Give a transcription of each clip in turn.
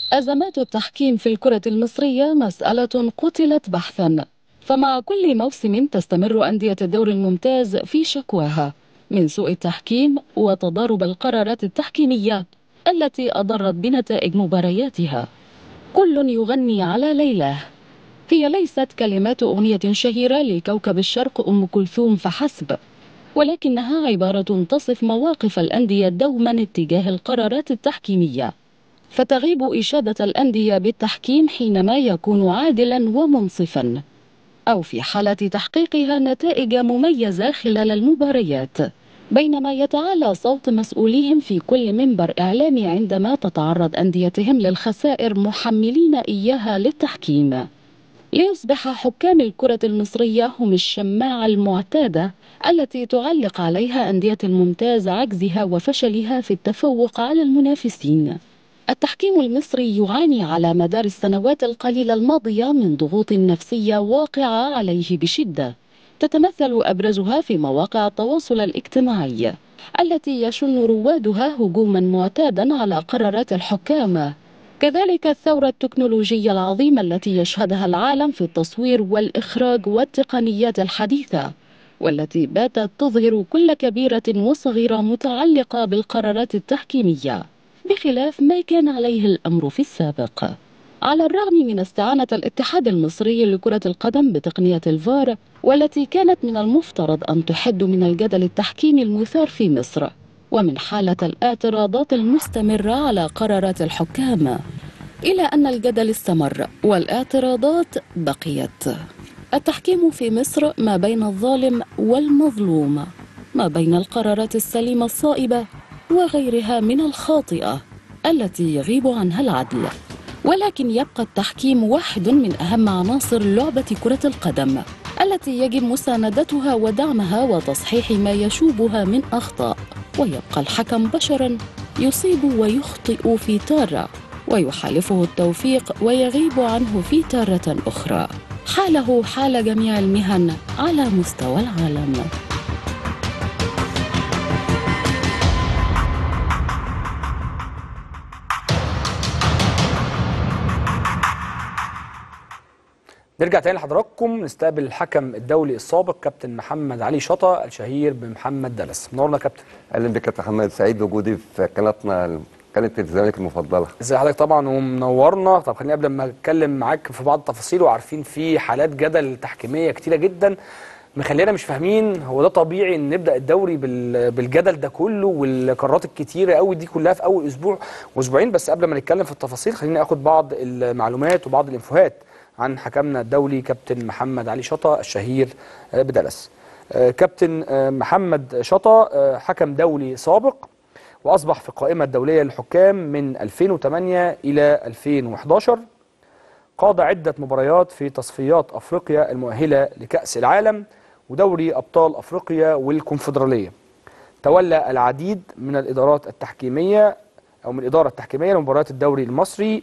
أزمات التحكيم في الكرة المصرية مسألة قتلت بحثا فمع كل موسم تستمر أندية الدور الممتاز في شكواها من سوء التحكيم وتضارب القرارات التحكيمية التي أضرت بنتائج مبارياتها كل يغني على ليلاه هي ليست كلمات أغنية شهيرة لكوكب الشرق أم كلثوم فحسب ولكنها عبارة تصف مواقف الأندية دوما اتجاه القرارات التحكيمية فتغيب إشادة الأندية بالتحكيم حينما يكون عادلا ومنصفا أو في حالة تحقيقها نتائج مميزة خلال المباريات بينما يتعالى صوت مسؤوليهم في كل منبر إعلامي عندما تتعرض أنديتهم للخسائر محملين إياها للتحكيم ليصبح حكام الكرة المصرية هم الشماعة المعتادة التي تعلق عليها أندية الممتاز عجزها وفشلها في التفوق على المنافسين التحكيم المصري يعاني على مدار السنوات القليلة الماضية من ضغوط نفسية واقعة عليه بشدة تتمثل أبرزها في مواقع التواصل الاجتماعي التي يشن روادها هجوما معتادا على قرارات الحكام كذلك الثورة التكنولوجية العظيمة التي يشهدها العالم في التصوير والإخراج والتقنيات الحديثة والتي باتت تظهر كل كبيرة وصغيرة متعلقة بالقرارات التحكيمية بخلاف ما كان عليه الأمر في السابق على الرغم من استعانة الاتحاد المصري لكرة القدم بتقنية الفار والتي كانت من المفترض أن تحد من الجدل التحكيمي المثار في مصر ومن حالة الاعتراضات المستمرة على قرارات الحكام إلى أن الجدل استمر والاعتراضات بقيت التحكيم في مصر ما بين الظالم والمظلوم ما بين القرارات السليمة الصائبة وغيرها من الخاطئة التي يغيب عنها العدل ولكن يبقى التحكيم واحد من أهم عناصر لعبة كرة القدم التي يجب مساندتها ودعمها وتصحيح ما يشوبها من أخطاء ويبقى الحكم بشرا يصيب ويخطئ في تارة ويحالفه التوفيق ويغيب عنه في تارة أخرى حاله حال جميع المهن على مستوى العالم نرجع تاني لحضراتكم نستقبل الحكم الدولي السابق كابتن محمد علي شطا الشهير بمحمد دلس منورنا كابتن اهلا بك يا كابتن محمد سعيد بوجودي في قناتنا قناه الزمالك المفضله ازي حضرتك طبعا ومنورنا طب خليني قبل ما اتكلم معاك في بعض التفاصيل وعارفين في حالات جدل تحكيميه كتيره جدا مخلينا مش فاهمين هو ده طبيعي ان نبدا الدوري بال- بالجدل ده كله والقرارات الكتيره قوي دي كلها في اول اسبوع واسبوعين بس قبل ما نتكلم في التفاصيل خليني اخد بعض المعلومات وبعض الانفوهات عن حكمنا الدولي كابتن محمد علي شطا الشهير آه، بدلس آه، كابتن آه، محمد شطا آه، حكم دولي سابق واصبح في القائمه الدوليه للحكام من 2008 الى 2011 قاد عدة مباريات في تصفيات أفريقيا المؤهلة لكأس العالم ودوري أبطال أفريقيا والكونفدرالية تولى العديد من الإدارات التحكيمية أو من الإدارة التحكيمية لمباريات الدوري المصري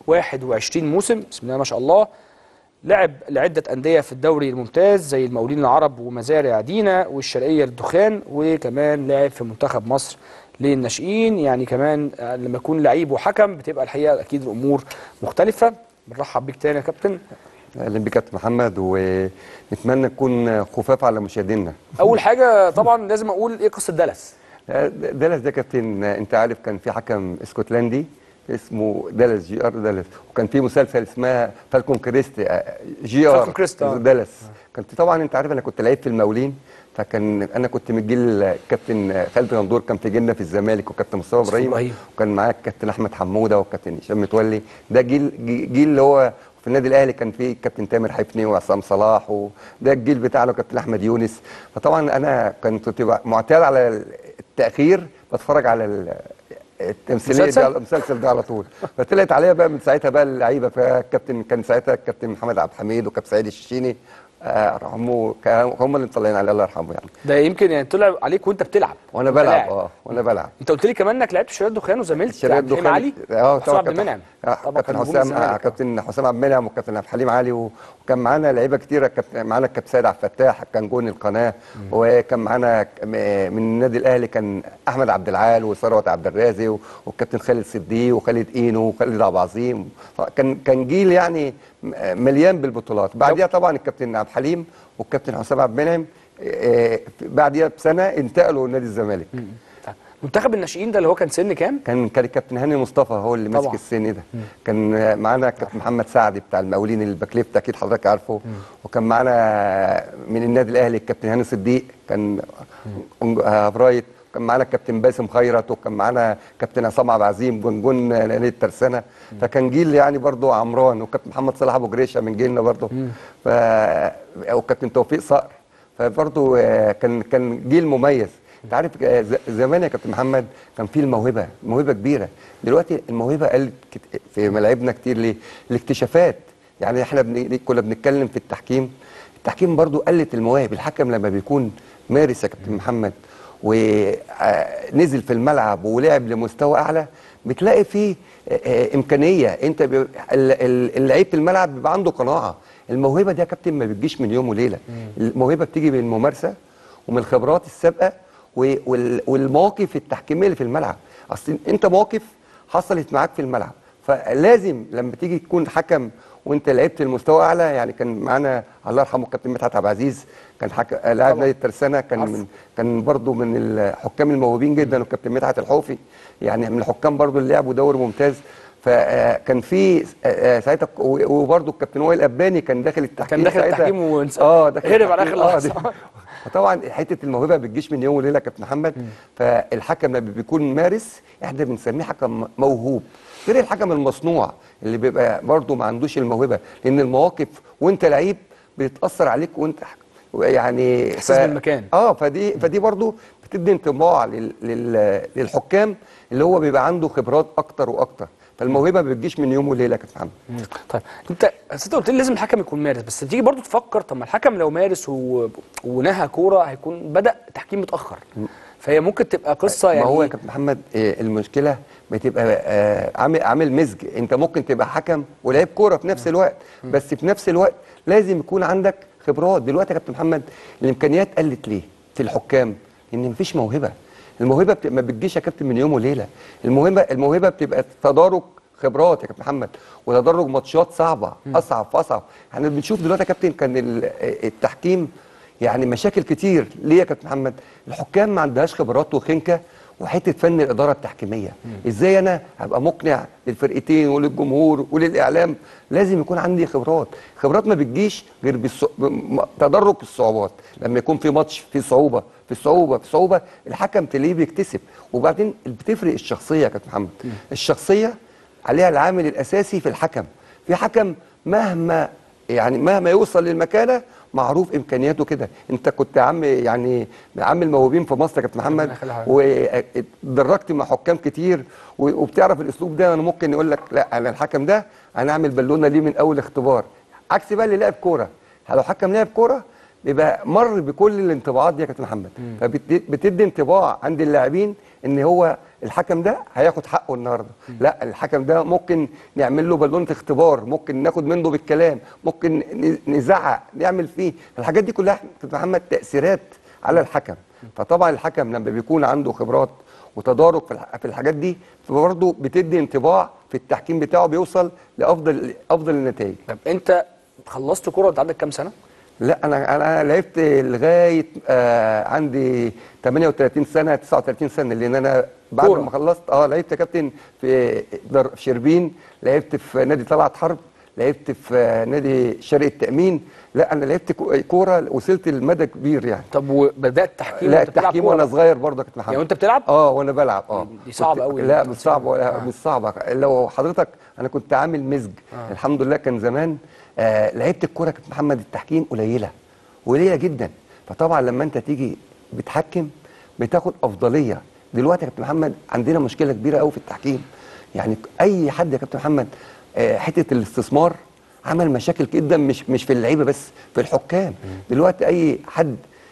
21 موسم بسم الله ما شاء الله لعب لعدة أندية في الدوري الممتاز زي المقاولين العرب ومزارع دينا والشرقية للدخان وكمان لعب في منتخب مصر للناشئين يعني كمان آه، لما يكون لعيب وحكم بتبقى الحقيقة أكيد الأمور مختلفة بنرحب بيك تاني يا كابتن اهلا بك يا كابتن محمد ونتمنى نكون خفاف على مشاهدينا أول حاجة طبعا لازم أقول إيه قصة دلس دالاس ده كابتن انت عارف كان في حكم اسكتلندي اسمه دالاس جي ار دالاس وكان في مسلسل اسمها فالكون كريست آه، جي ار فالكون كريست، آه. دالاس كنت طبعا انت عارف انا كنت لعيب في المقاولين فكان انا كنت من جيل كابتن خالد غندور كان في جيلنا في الزمالك وكابتن مصطفى مصطفى ابراهيم إبراهيم. وكان معاك كابتن احمد حموده وكابتن هشام متولي ده جيل جي- جيل اللي هو في النادي الاهلي كان فيه كابتن تامر حفني وعصام صلاح وده الجيل بتاعنا كابتن احمد يونس فطبعا انا كنت بتبقى معتاد على التاخير بتفرج على ال- التمثيليه مسلسل؟ دي على المسلسل ده على طول فطلعت عليها بقى من ساعتها بقى اللعيبه فكابتن كان ساعتها الكابتن محمد عبد الحميد وكابتن سعيد الشيشيني آه، رحمه كان- هم اللي مطلعين عليه الله يرحمه يعني ده يمكن يعني طلع عليك وانت بتلعب وانا وانت بلعب لاعب. اه وانا بلعب انت قلت لي كمان انك لعبت شريط دخان وزميلت شريف عبد الحليم دخان علي اه وحسام عبد كابتن- المنعم آه، طبعا كابتن كان نجوم حسام الزمالك. آه، كابتن حسام عبد المنعم وكابتن عبد الحليم علي و- وكان معانا لعيبه كتيره كابتن معانا الكابتن سيد عبد الفتاح كان جون القناه وكان معانا ك- م- من النادي الاهلي كان احمد عبد العال وثروت عبد الرازي و- والكابتن خالد صديق وخالد اينو وخالد عبد العظيم كان كان جيل يعني م- مليان بالبطولات بعديها طبعا الكابتن عبد الحليم والكابتن حسام عبد المنعم آه، بعديها بسنه انتقلوا لنادي الزمالك طيب. منتخب الناشئين ده اللي هو كان سن كام؟ كان كان الكابتن هاني مصطفى هو اللي ماسك طبعا. السن ده كان معانا الكابتن محمد سعد بتاع المقاولين الباكليفت اكيد حضرتك عارفه وكان معانا من النادي الاهلي الكابتن هاني صديق كان برايت كان معانا الكابتن باسم خيرت وكان معانا كابتن عصام عبد العزيم جون جون نادي الترسانه فكان جيل يعني برضو عمران وكابتن محمد صلاح ابو جريشه من جيلنا برضو ف وكابتن توفيق صقر فبرضو آه، كان كان جيل مميز انت عارف آه، ز- زمان يا كابتن محمد كان في الموهبه موهبه كبيره دلوقتي الموهبه قلت كت- في ملاعبنا كتير ليه الاكتشافات يعني احنا بن... كنا بنتكلم في التحكيم التحكيم برضو قلت المواهب الحكم لما بيكون مارس يا كابتن محمد ونزل في الملعب ولعب لمستوى اعلى بتلاقي فيه آه، آه، امكانيه انت بي... ال- ال- اللعيب في الملعب بيبقى عنده قناعه الموهبه دي يا كابتن ما بتجيش من يوم وليله الموهبه بتيجي من الممارسه ومن الخبرات السابقه و- وال- والمواقف التحكيميه اللي في الملعب اصل انت مواقف حصلت معاك في الملعب فلازم لما تيجي تكون حكم وانت لعبت المستوى اعلى يعني كان معانا الله يرحمه الكابتن مدحت عبد العزيز كان حكم لاعب طبعا. نادي الترسانه كان عارفه. من كان برضو من الحكام الموهوبين جدا والكابتن مدحت الحوفي يعني من الحكام برضو اللي لعبوا دوري ممتاز فكان في آه، ساعتها و- وبرضو الكابتن وائل الاباني كان داخل التحكيم كان داخل ساعتها. التحكيم ونس- اه داخل هرب على التحكيم. آخر آه، لحظة. دي- فطبعا حته الموهبه ما بتجيش من يوم وليله يا كابتن محمد فالحكم لما بيكون مارس احنا بنسميه حكم موهوب غير الحكم المصنوع اللي بيبقى برضه ما عندوش الموهبه لان المواقف وانت لعيب بتاثر عليك وانت حكم. يعني إحساس بالمكان. اه فدي فدي برضه بتدي انطباع لل لل للحكام اللي هو بيبقى عنده خبرات اكتر واكتر فالموهبه ما بتجيش من يوم وليله يا كابتن محمد طيب انت بس انت قلت لي لازم الحكم يكون مارس بس تيجي برضو تفكر طب ما الحكم لو مارس و... ونهى كوره هيكون بدا تحكيم متاخر فهي ممكن تبقى قصه يعني ما هو يا كابتن محمد آه، المشكله بتبقى آه، عامل عامل مزج انت ممكن تبقى حكم ولعيب كوره في نفس الوقت بس في نفس الوقت لازم يكون عندك خبرات دلوقتي يا كابتن محمد الامكانيات قلت ليه في الحكام لان مفيش موهبه الموهبه بت... ما بتجيش يا كابتن من يوم وليله الموهبه الموهبه بتبقى تدارك خبرات يا كابتن محمد وتدرج ماتشات صعبه اصعب فاصعب احنا بنشوف دلوقتي يا كابتن كان ال- التحكيم يعني مشاكل كتير ليه يا كابتن محمد الحكام ما عندهاش خبرات وخنكه وحته فن الاداره التحكيميه ازاي انا هبقى مقنع للفرقتين وللجمهور وللاعلام لازم يكون عندي خبرات خبرات ما بتجيش غير بالص... بم- تدرج الصعوبات لما يكون في ماتش في صعوبه في صعوبه في صعوبه الحكم تلاقيه بيكتسب وبعدين بتفرق الشخصيه يا كابتن محمد الشخصيه عليها العامل الاساسي في الحكم في حكم مهما يعني مهما يوصل للمكانه معروف امكانياته كده انت كنت عم يعني عم الموهوبين في مصر يا كابتن محمد ربنا يخليها حضرتك. واتدرجت مع حكام كتير و- وبتعرف الاسلوب ده انا ممكن يقول لك لا انا الحكم ده انا اعمل بالونه ليه من اول اختبار عكس بقى اللي لعب كوره لو حكم لعب كوره بيبقى مر بكل الانطباعات دي يا كابتن محمد فبتدي انطباع عند اللاعبين ان هو الحكم ده هياخد حقه النهارده لا الحكم ده ممكن نعمل له بالونه اختبار ممكن ناخد منه بالكلام ممكن ن- نزعق نعمل فيه الحاجات دي كلها كابتن محمد تاثيرات على الحكم فطبعا الحكم لما بيكون عنده خبرات وتدارك في الح- في الحاجات دي فبرضه بتدي انطباع في التحكيم بتاعه بيوصل لافضل افضل النتائج طب انت خلصت كوره وانت عندك كام سنه؟ لا انا انا لعبت لغايه آه عندي 38 سنه 39 سنه لان انا بعد كورة. ما خلصت اه لعبت يا كابتن في در- في شربين لعبت في نادي طلعت حرب لعبت في آه، نادي شرق التامين لا انا لعبت كو- كوره وصلت لمدى كبير يعني طب وبدات تحكيم لا وانت بتلعب التحكيم كورة وانا بقى؟ صغير برضه يا كابتن محمد يعني وانت بتلعب؟ اه وانا بلعب اه دي صعبة كنت- أوي لا إنك مش صعب تسيبها. ولا آه. مش صعبه لو حضرتك انا كنت عامل مزج آه. الحمد لله كان زمان آه لعبت الكوره يا كابتن محمد التحكيم قليله قليله جدا فطبعا لما انت تيجي بتحكم بتاخد افضليه دلوقتي يا كابتن محمد عندنا مشكله كبيره قوي في التحكيم يعني اي حد يا كابتن محمد آه حته الاستثمار عمل مشاكل جدا مش مش في اللعيبه بس في الحكام دلوقتي اي حد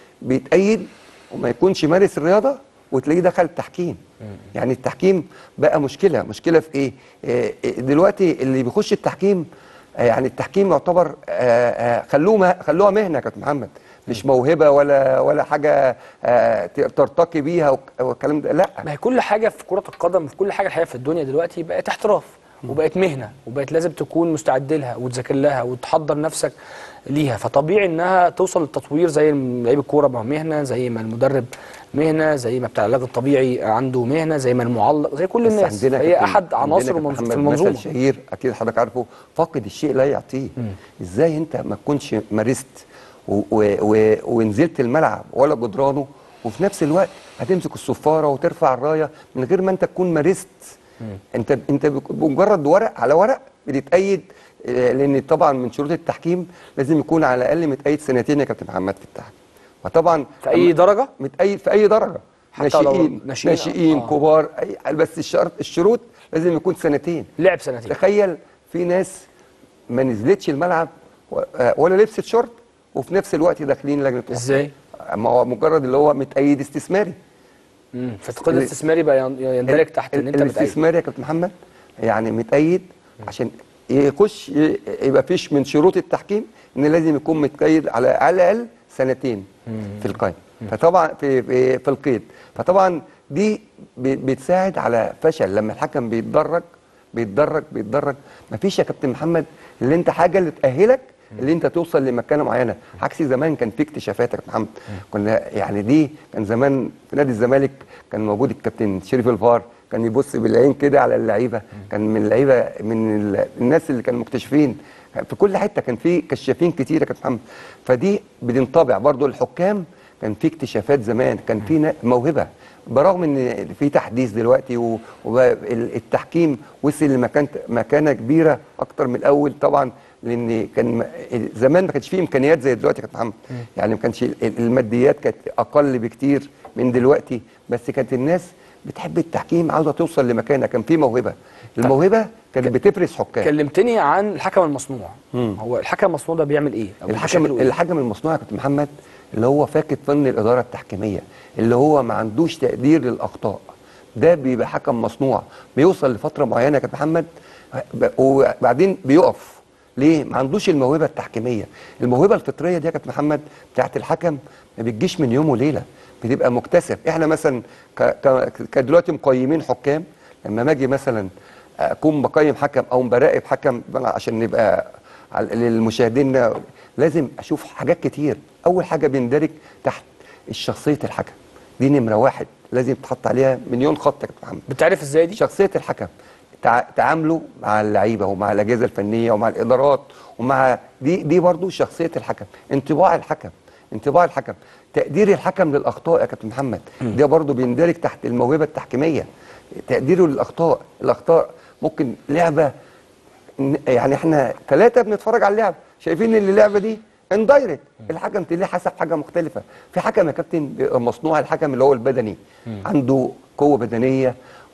بيتأيد وما يكونش مارس الرياضه وتلاقيه دخل التحكيم يعني التحكيم بقى مشكله مشكله في ايه آه، آه، دلوقتي اللي بيخش التحكيم آه، يعني التحكيم يعتبر آه، آه، خلوه مه- خلوها مهنه يا كابتن محمد مش موهبه ولا ولا حاجه آه، ت- ترتقي بيها والك- والكلام ده لا ما هي كل حاجه في كره القدم في كل حاجه الحقيقه في الدنيا دلوقتي بقت احتراف وبقت مهنه وبقت لازم تكون مستعد لها وتذاكر لها وتحضر نفسك ليها فطبيعي انها توصل للتطوير زي لعيب الكوره ما هو مهنه زي ما المدرب مهنه زي ما بتاع العلاج الطبيعي عنده مهنه زي ما المعلق زي كل بس الناس عندنا هي كابتن- احد عندنا عناصر كابتن المنظ- محمد في مثل المنظومه شهير اكيد حضرتك عارفه فاقد الشيء لا يعطيه ازاي انت ما تكونش مارست و و و ونزلت الملعب ولا جدرانه وفي نفس الوقت هتمسك الصفاره وترفع الرايه من غير ما انت تكون مارست انت انت بك- بمجرد ورق على ورق بتتأيد آه، لان طبعا من شروط التحكيم لازم يكون على الاقل متأيد سنتين يا كابتن محمد في التحكيم فطبعا في اي درجه متأيد في اي درجه حتى لو ناشئين ناشئين، ناشئين آه. كبار أي بس الشرط الشروط لازم يكون سنتين لعب سنتين تخيل في ناس ما نزلتش الملعب و- آه، ولا لبست شورت وفي نفس الوقت داخلين لجنه وقف. ازاي؟ ما هو مجرد اللي هو متأيد استثماري مم. فالتقييد الاستثماري بقى ين- يندرج تحت ان ال- انت متأيد الاستثماري يا كابتن محمد يعني متأيد عشان يخش ي- يبقى فيش من شروط التحكيم ان لازم يكون متقيد على على الاقل سنتين في القيد فطبعا في في, في القيد فطبعا دي ب- بتساعد على فشل لما الحكم بيتدرج بيتدرج بيتدرج مفيش يا كابتن محمد اللي انت حاجه اللي تاهلك اللي انت توصل لمكانه معينه عكس زمان كان في اكتشافات يا كابتن محمد كنا يعني دي كان زمان في نادي الزمالك كان موجود الكابتن شريف الفار كان يبص بالعين كده على اللعيبه كان من اللعيبه من ال- الناس اللي كانوا مكتشفين في كل حته كان في كشافين كتير يا كابتن محمد فدي بتنطبع برضو الحكام كان في اكتشافات زمان كان في نا- موهبه برغم ان في تحديث دلوقتي والتحكيم وصل لمكان مكانه كبيره اكتر من الاول طبعا لان كان م- زمان ما كانش فيه امكانيات زي دلوقتي يا كابتن محمد يعني ما كانش ال- الماديات كانت اقل بكتير من دلوقتي بس كانت الناس بتحب التحكيم عاوزه توصل لمكانه كان في موهبه الموهبه كانت بتفرز حكام كلمتني عن الحكم المصنوع مم. هو الحكم المصنوع ده بيعمل ايه أو الحكم بشكله إيه؟ الحكم المصنوع يا كابتن محمد اللي هو فاقد فن الاداره التحكيميه اللي هو ما عندوش تقدير للاخطاء ده بيبقى حكم مصنوع بيوصل لفتره معينه يا كابتن محمد ب- وبعدين بيقف ليه ما عندوش الموهبه التحكيميه الموهبه الفطريه دي يا كابتن محمد بتاعت الحكم ما بتجيش من يوم وليله بتبقى مكتسب احنا مثلا ك- ك- كدلوقتي مقيمين حكام لما باجي مثلا اكون بقيم حكم او براقب حكم عشان نبقى على- للمشاهدين لازم اشوف حاجات كتير اول حاجه بيندرج تحت الشخصيه الحكم دي نمره واحد لازم تحط عليها مليون خط يا كابتن محمد بتعرف ازاي دي شخصيه الحكم تع- تعامله مع اللعيبه ومع الاجهزه الفنيه ومع الادارات ومع دي دي برضو شخصيه الحكم انطباع الحكم انطباع الحكم تقدير الحكم للاخطاء يا كابتن محمد ده برضو بيندرج تحت الموهبه التحكيميه تقديره للاخطاء الاخطاء ممكن لعبه ن- يعني احنا ثلاثه بنتفرج على اللعبه شايفين ان اللعبه دي اندايركت الحكم تلاقيه حسب حاجه مختلفه في حكم يا كابتن بيبقى مصنوع الحكم اللي هو البدني عنده قوه بدنيه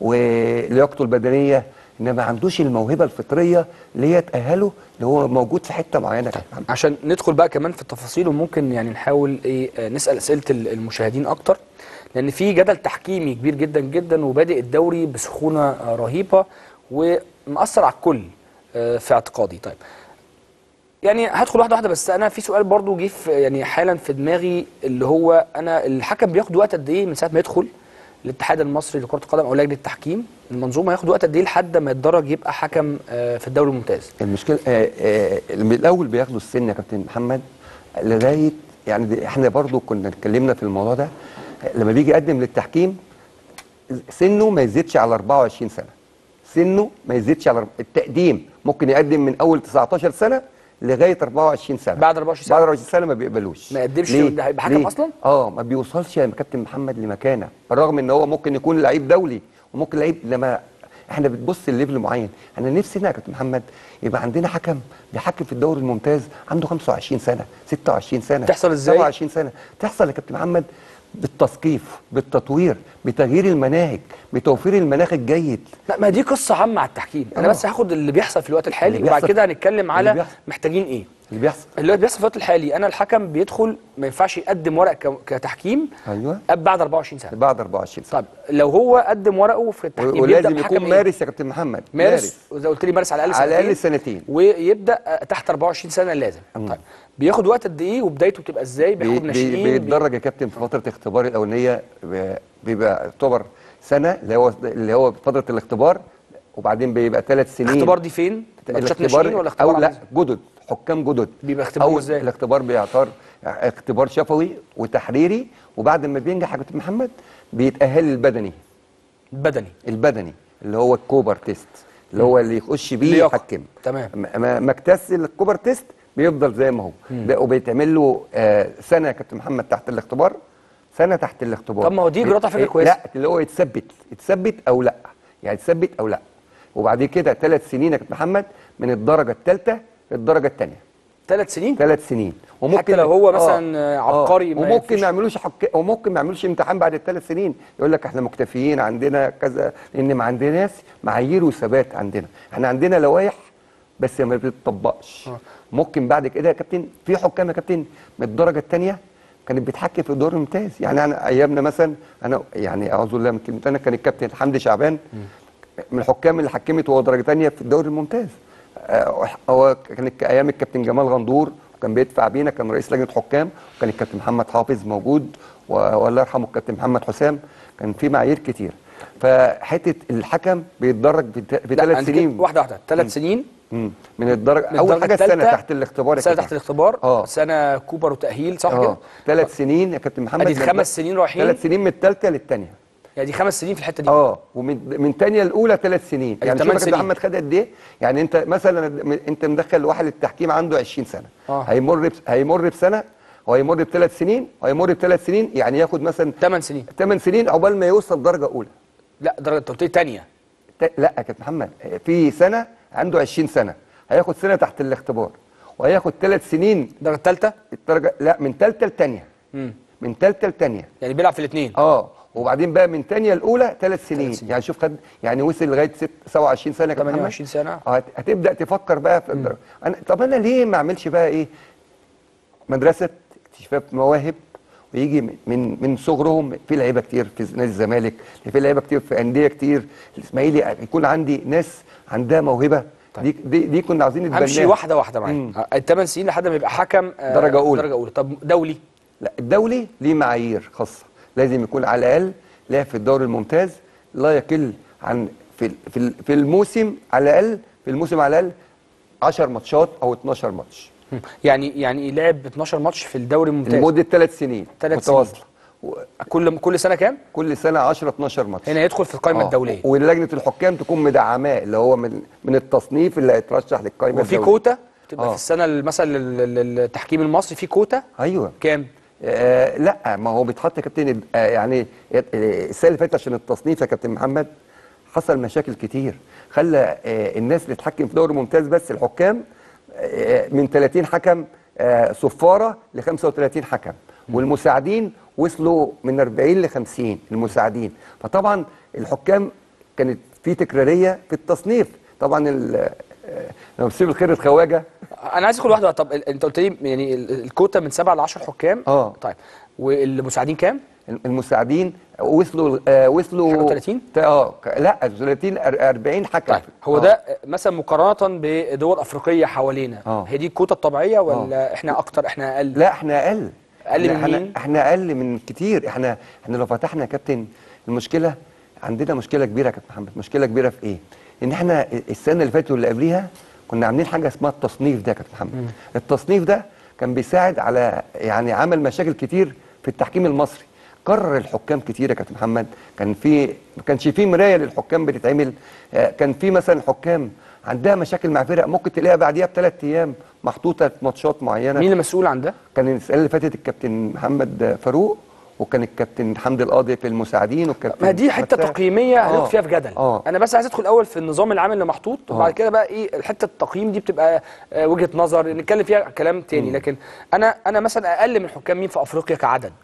ولياقته البدنيه انما ما عندوش الموهبه الفطريه اللي هي تاهله اللي هو موجود في حته معينه يا كابتن محمد. عشان ندخل بقى كمان في التفاصيل وممكن يعني نحاول ايه آه، نسال اسئله ال- المشاهدين اكتر لان في جدل تحكيمي كبير جدا جدا وبادئ الدوري بسخونه آه، رهيبه ومأثر على الكل آه، في اعتقادي طيب يعني هدخل واحده واحده بس انا في سؤال برضو جه في- يعني حالا في دماغي اللي هو انا الحكم بياخد وقت قد ايه من ساعه ما يدخل الاتحاد المصري لكره القدم او لجنه التحكيم المنظومه هياخد وقت قد ايه لحد ما يتدرج يبقى حكم آه، في الدوري الممتاز المشكله آه آه من الاول بياخدوا السن يا كابتن محمد لغايه يعني دي احنا برضو كنا اتكلمنا في الموضوع ده لما بيجي يقدم للتحكيم سنه ما يزيدش على 24 سنه سنه ما يزيدش على التقديم ممكن يقدم من اول 19 سنه لغايه 24 سنه بعد 24 سنة؟ بعد 24 سنه ما بيقبلوش ما يقدمش ليه؟ ده هيبقى حكم ليه؟ أصلاً؟ اه ما بيوصلش يا كابتن محمد لمكانه بالرغم ان هو ممكن يكون لعيب دولي وممكن لعيب لما احنا بتبص لليفل معين انا نفسنا يا كابتن محمد يبقى عندنا حكم بيحكم في الدوري الممتاز عنده 25 سنه 26 سنه تحصل إزاي؟ 27 سنه تحصل يا كابتن محمد بالتثقيف بالتطوير بتغيير المناهج بتوفير المناخ الجيد لا ما دي قصه عامه على التحكيم انا آه. بس هاخد اللي بيحصل في الوقت الحالي اللي وبعد بيحصل- كده هنتكلم اللي على بيحصل. محتاجين ايه اللي بيحصل اللي بيحصل في الوقت الحالي انا الحكم بيدخل ما ينفعش يقدم ورق ك- كتحكيم ايوه قبل بعد 24 سنه بعد 24 سنه طيب لو هو قدم ورقه في التحكيم بيبدأ ولازم بحكم يكون إيه؟ مارس يا كابتن محمد مارس وزي قلت لي مارس على الاقل على الاقل سنتين سنتين ويبدا تحت 24 سنه لازم مم. طيب بياخد وقت قد ايه وبدايته بتبقى ازاي بي- بياخد بي- ناشئين بيتدرج يا كابتن في فتره الاختبار الاولانيه ب- بيبقى يعتبر سنه اللي هو اللي هو فتره الاختبار وبعدين بيبقى ثلاث سنين الاختبار دي فين؟ ماتشات ناشئين ولا اختبار او لا عادي؟ جدد حكام جدد بيبقى اختباره أول إزاي؟ الاختبار بيعتبر اختبار شفوي وتحريري وبعد ما بينجح يا كابتن محمد بيتاهل البدني بدني البدني اللي هو الكوبر تيست اللي هو اللي يخش بيه لياقة. يحكم تمام. ما- ما ما اكتس الكوبر تيست بيفضل زي ما هو ده وبيتعمل له آه سنه يا كابتن محمد تحت الاختبار سنه تحت الاختبار طب ما هو دي إجراءات على فكرة إيه، كويسة. لا اللي هو يتثبت يتثبت او لا يعني يتثبت او لا وبعد كده ثلاث سنين يا كابتن محمد من الدرجه الثالثه للدرجه الثانيه ثلاث سنين ثلاث سنين حتى لو هو مثلا عبقري ما وممكن ينفعش. ما يعملوش حك... وممكن ما يعملوش امتحان بعد الثلاث سنين يقول لك احنا مكتفيين عندنا كذا لان ما عندناش معايير وثبات عندنا احنا عندنا لوائح بس ما بتطبقش آه. ممكن بعد كده يا كابتن في حكام يا كابتن من الدرجه الثانيه كانت بتحكم في الدور الممتاز يعني انا ايامنا مثلا انا يعني اعوذ بالله من كلمه انا كان الكابتن حمدي شعبان من الحكام اللي حكمت وهو درجه ثانيه في الدوري الممتاز آه، هو كان الك- ايام الكابتن جمال غندور وكان بيدفع بينا كان رئيس لجنه حكام وكان الكابتن محمد حافظ موجود و- والله يرحمه الكابتن محمد حسام كان في معايير كتير فحته الحكم بيتدرج في لا، ثلاث أنت سنين كده- واحده واحده ثلاث سنين مم. من الدرجه من اول الدرجة حاجه السنه التالتة، تحت الاختبار يا سنه كابتن. تحت الاختبار اه سنه كوبر وتاهيل صح كده اه ثلاث سنين يا كابتن محمد أدي خمس سنين رايحين. ثلاث سنين من الثالثه للثانيه يعني دي خمس سنين في الحته دي اه ومن من ثانيه الاولى ثلاث سنين أدي يعني شوف تمن يا كابتن سنين. محمد خد قد ايه يعني انت مثلا م- انت مدخل واحد التحكيم عنده 20 سنه آه. هيمر بس هيمر بسنه وهيمر بثلاث سنين وهيمر بثلاث سنين يعني ياخد مثلا ثمان سنين 8 سنين عقبال ما يوصل درجه اولى لا درجه انت قلت لي ثانيه ت- لا يا كابتن محمد في سنه عنده 20 سنه هياخد سنه تحت الاختبار وهياخد ثلاث سنين الدرجه الثالثه الدرجه لا من ثالثه لثانيه من ثالثه لثانيه يعني بيلعب في الاثنين اه وبعدين بقى من ثانيه الاولى ثلاث سنين. سنين. يعني شوف خد يعني وصل لغايه ست 27 سنه يا كابتن محمد 28 سنة. اه هت- هتبدا تفكر بقى في الدرجة. انا طب انا ليه ما اعملش بقى ايه مدرسه اكتشاف مواهب ويجي من- من من صغرهم في لعيبه كتير في نادي الزمالك في لعيبه كتير في انديه كتير الاسماعيلي يكون عندي ناس عندها موهبه طيب. دي دي, دي كنا عاوزين نتبناها همشي واحده واحده مم. معاك الثمان سنين لحد ما يبقى حكم آه، درجة أولى. درجه اولى طب دولي لا الدولي ليه معايير خاصه لازم يكون على الاقل لاعب في الدوري الممتاز لا يقل عن في ال- في ال- في الموسم على الاقل في الموسم على الاقل 10 ماتشات او 12 ماتش يعني يعني لعب 12 ماتش في الدوري الممتاز لمده ثلاث سنين ثلاث سنين. متواصله و- كل كل سنه كام كل سنه 10 12 ماتش هنا يدخل في القائمه آه. الدوليه ولجنه الحكام تكون مدعماه اللي هو من من التصنيف اللي هيترشح للقائمه وفي الدولية. كوتا تبقى آه. في السنه ال- مثلا ال- ال- التحكيم المصري في كوتا ايوه كام آه لا ما هو بيتحط يا كابتن آه يعني آه، السنه اللي فاتت عشان التصنيف يا كابتن محمد حصل مشاكل كتير خلى آه الناس اللي تحكم في دوري ممتاز بس الحكام آه من 30 حكم آه صفاره ل 35 حكم والمساعدين وصلوا من 40 ل 50 المساعدين فطبعا الحكام كانت في تكراريه في التصنيف طبعا ال- آه، لو بسيب الخير الخواجه انا عايز ادخل واحده واحدة. طب ال- انت قلت لي يعني ال- الكوتا من 7 ل 10 حكام اه. طيب والمساعدين كام المساعدين وصلوا آه وصلوا حاجة 30 تا- اه ك- لا 30 أر- 40 حكم طيب هو آه. ده مثلا مقارنه بدول افريقيه حوالينا آه. هي دي الكوتا الطبيعيه ولا احنا اكتر احنا اقل لا احنا اقل أقل من احنا مين؟ احنا اقل من كتير احنا احنا لو فتحنا يا كابتن المشكله عندنا مشكله كبيره يا كابتن محمد مشكله كبيره في ايه ان احنا السنه اللي فاتت واللي قبليها كنا عاملين حاجه اسمها التصنيف ده يا كابتن محمد التصنيف ده كان بيساعد على يعني عمل مشاكل كتير في التحكيم المصري قرر الحكام كتير يا كابتن محمد كان في ما كانش في مرايه للحكام بتتعمل آه، كان في مثلا حكام عندها مشاكل مع فرق ممكن تلاقيها بعديها بثلاث ايام محطوطه في ماتشات معينه مين المسؤول عن ده كان السنه اللي فاتت الكابتن محمد فاروق وكان الكابتن حمدي القاضي في المساعدين والكابتن ما دي أحمد حته سعد. تقييميه هندخل آه. فيها في جدل اه انا بس عايز ادخل الاول في النظام العام اللي محطوط وبعد آه. كده بقى ايه الحته التقييم دي بتبقى آه، وجهه نظر نتكلم فيها كلام تاني لكن انا انا مثلا اقل من حكام مين في افريقيا كعدد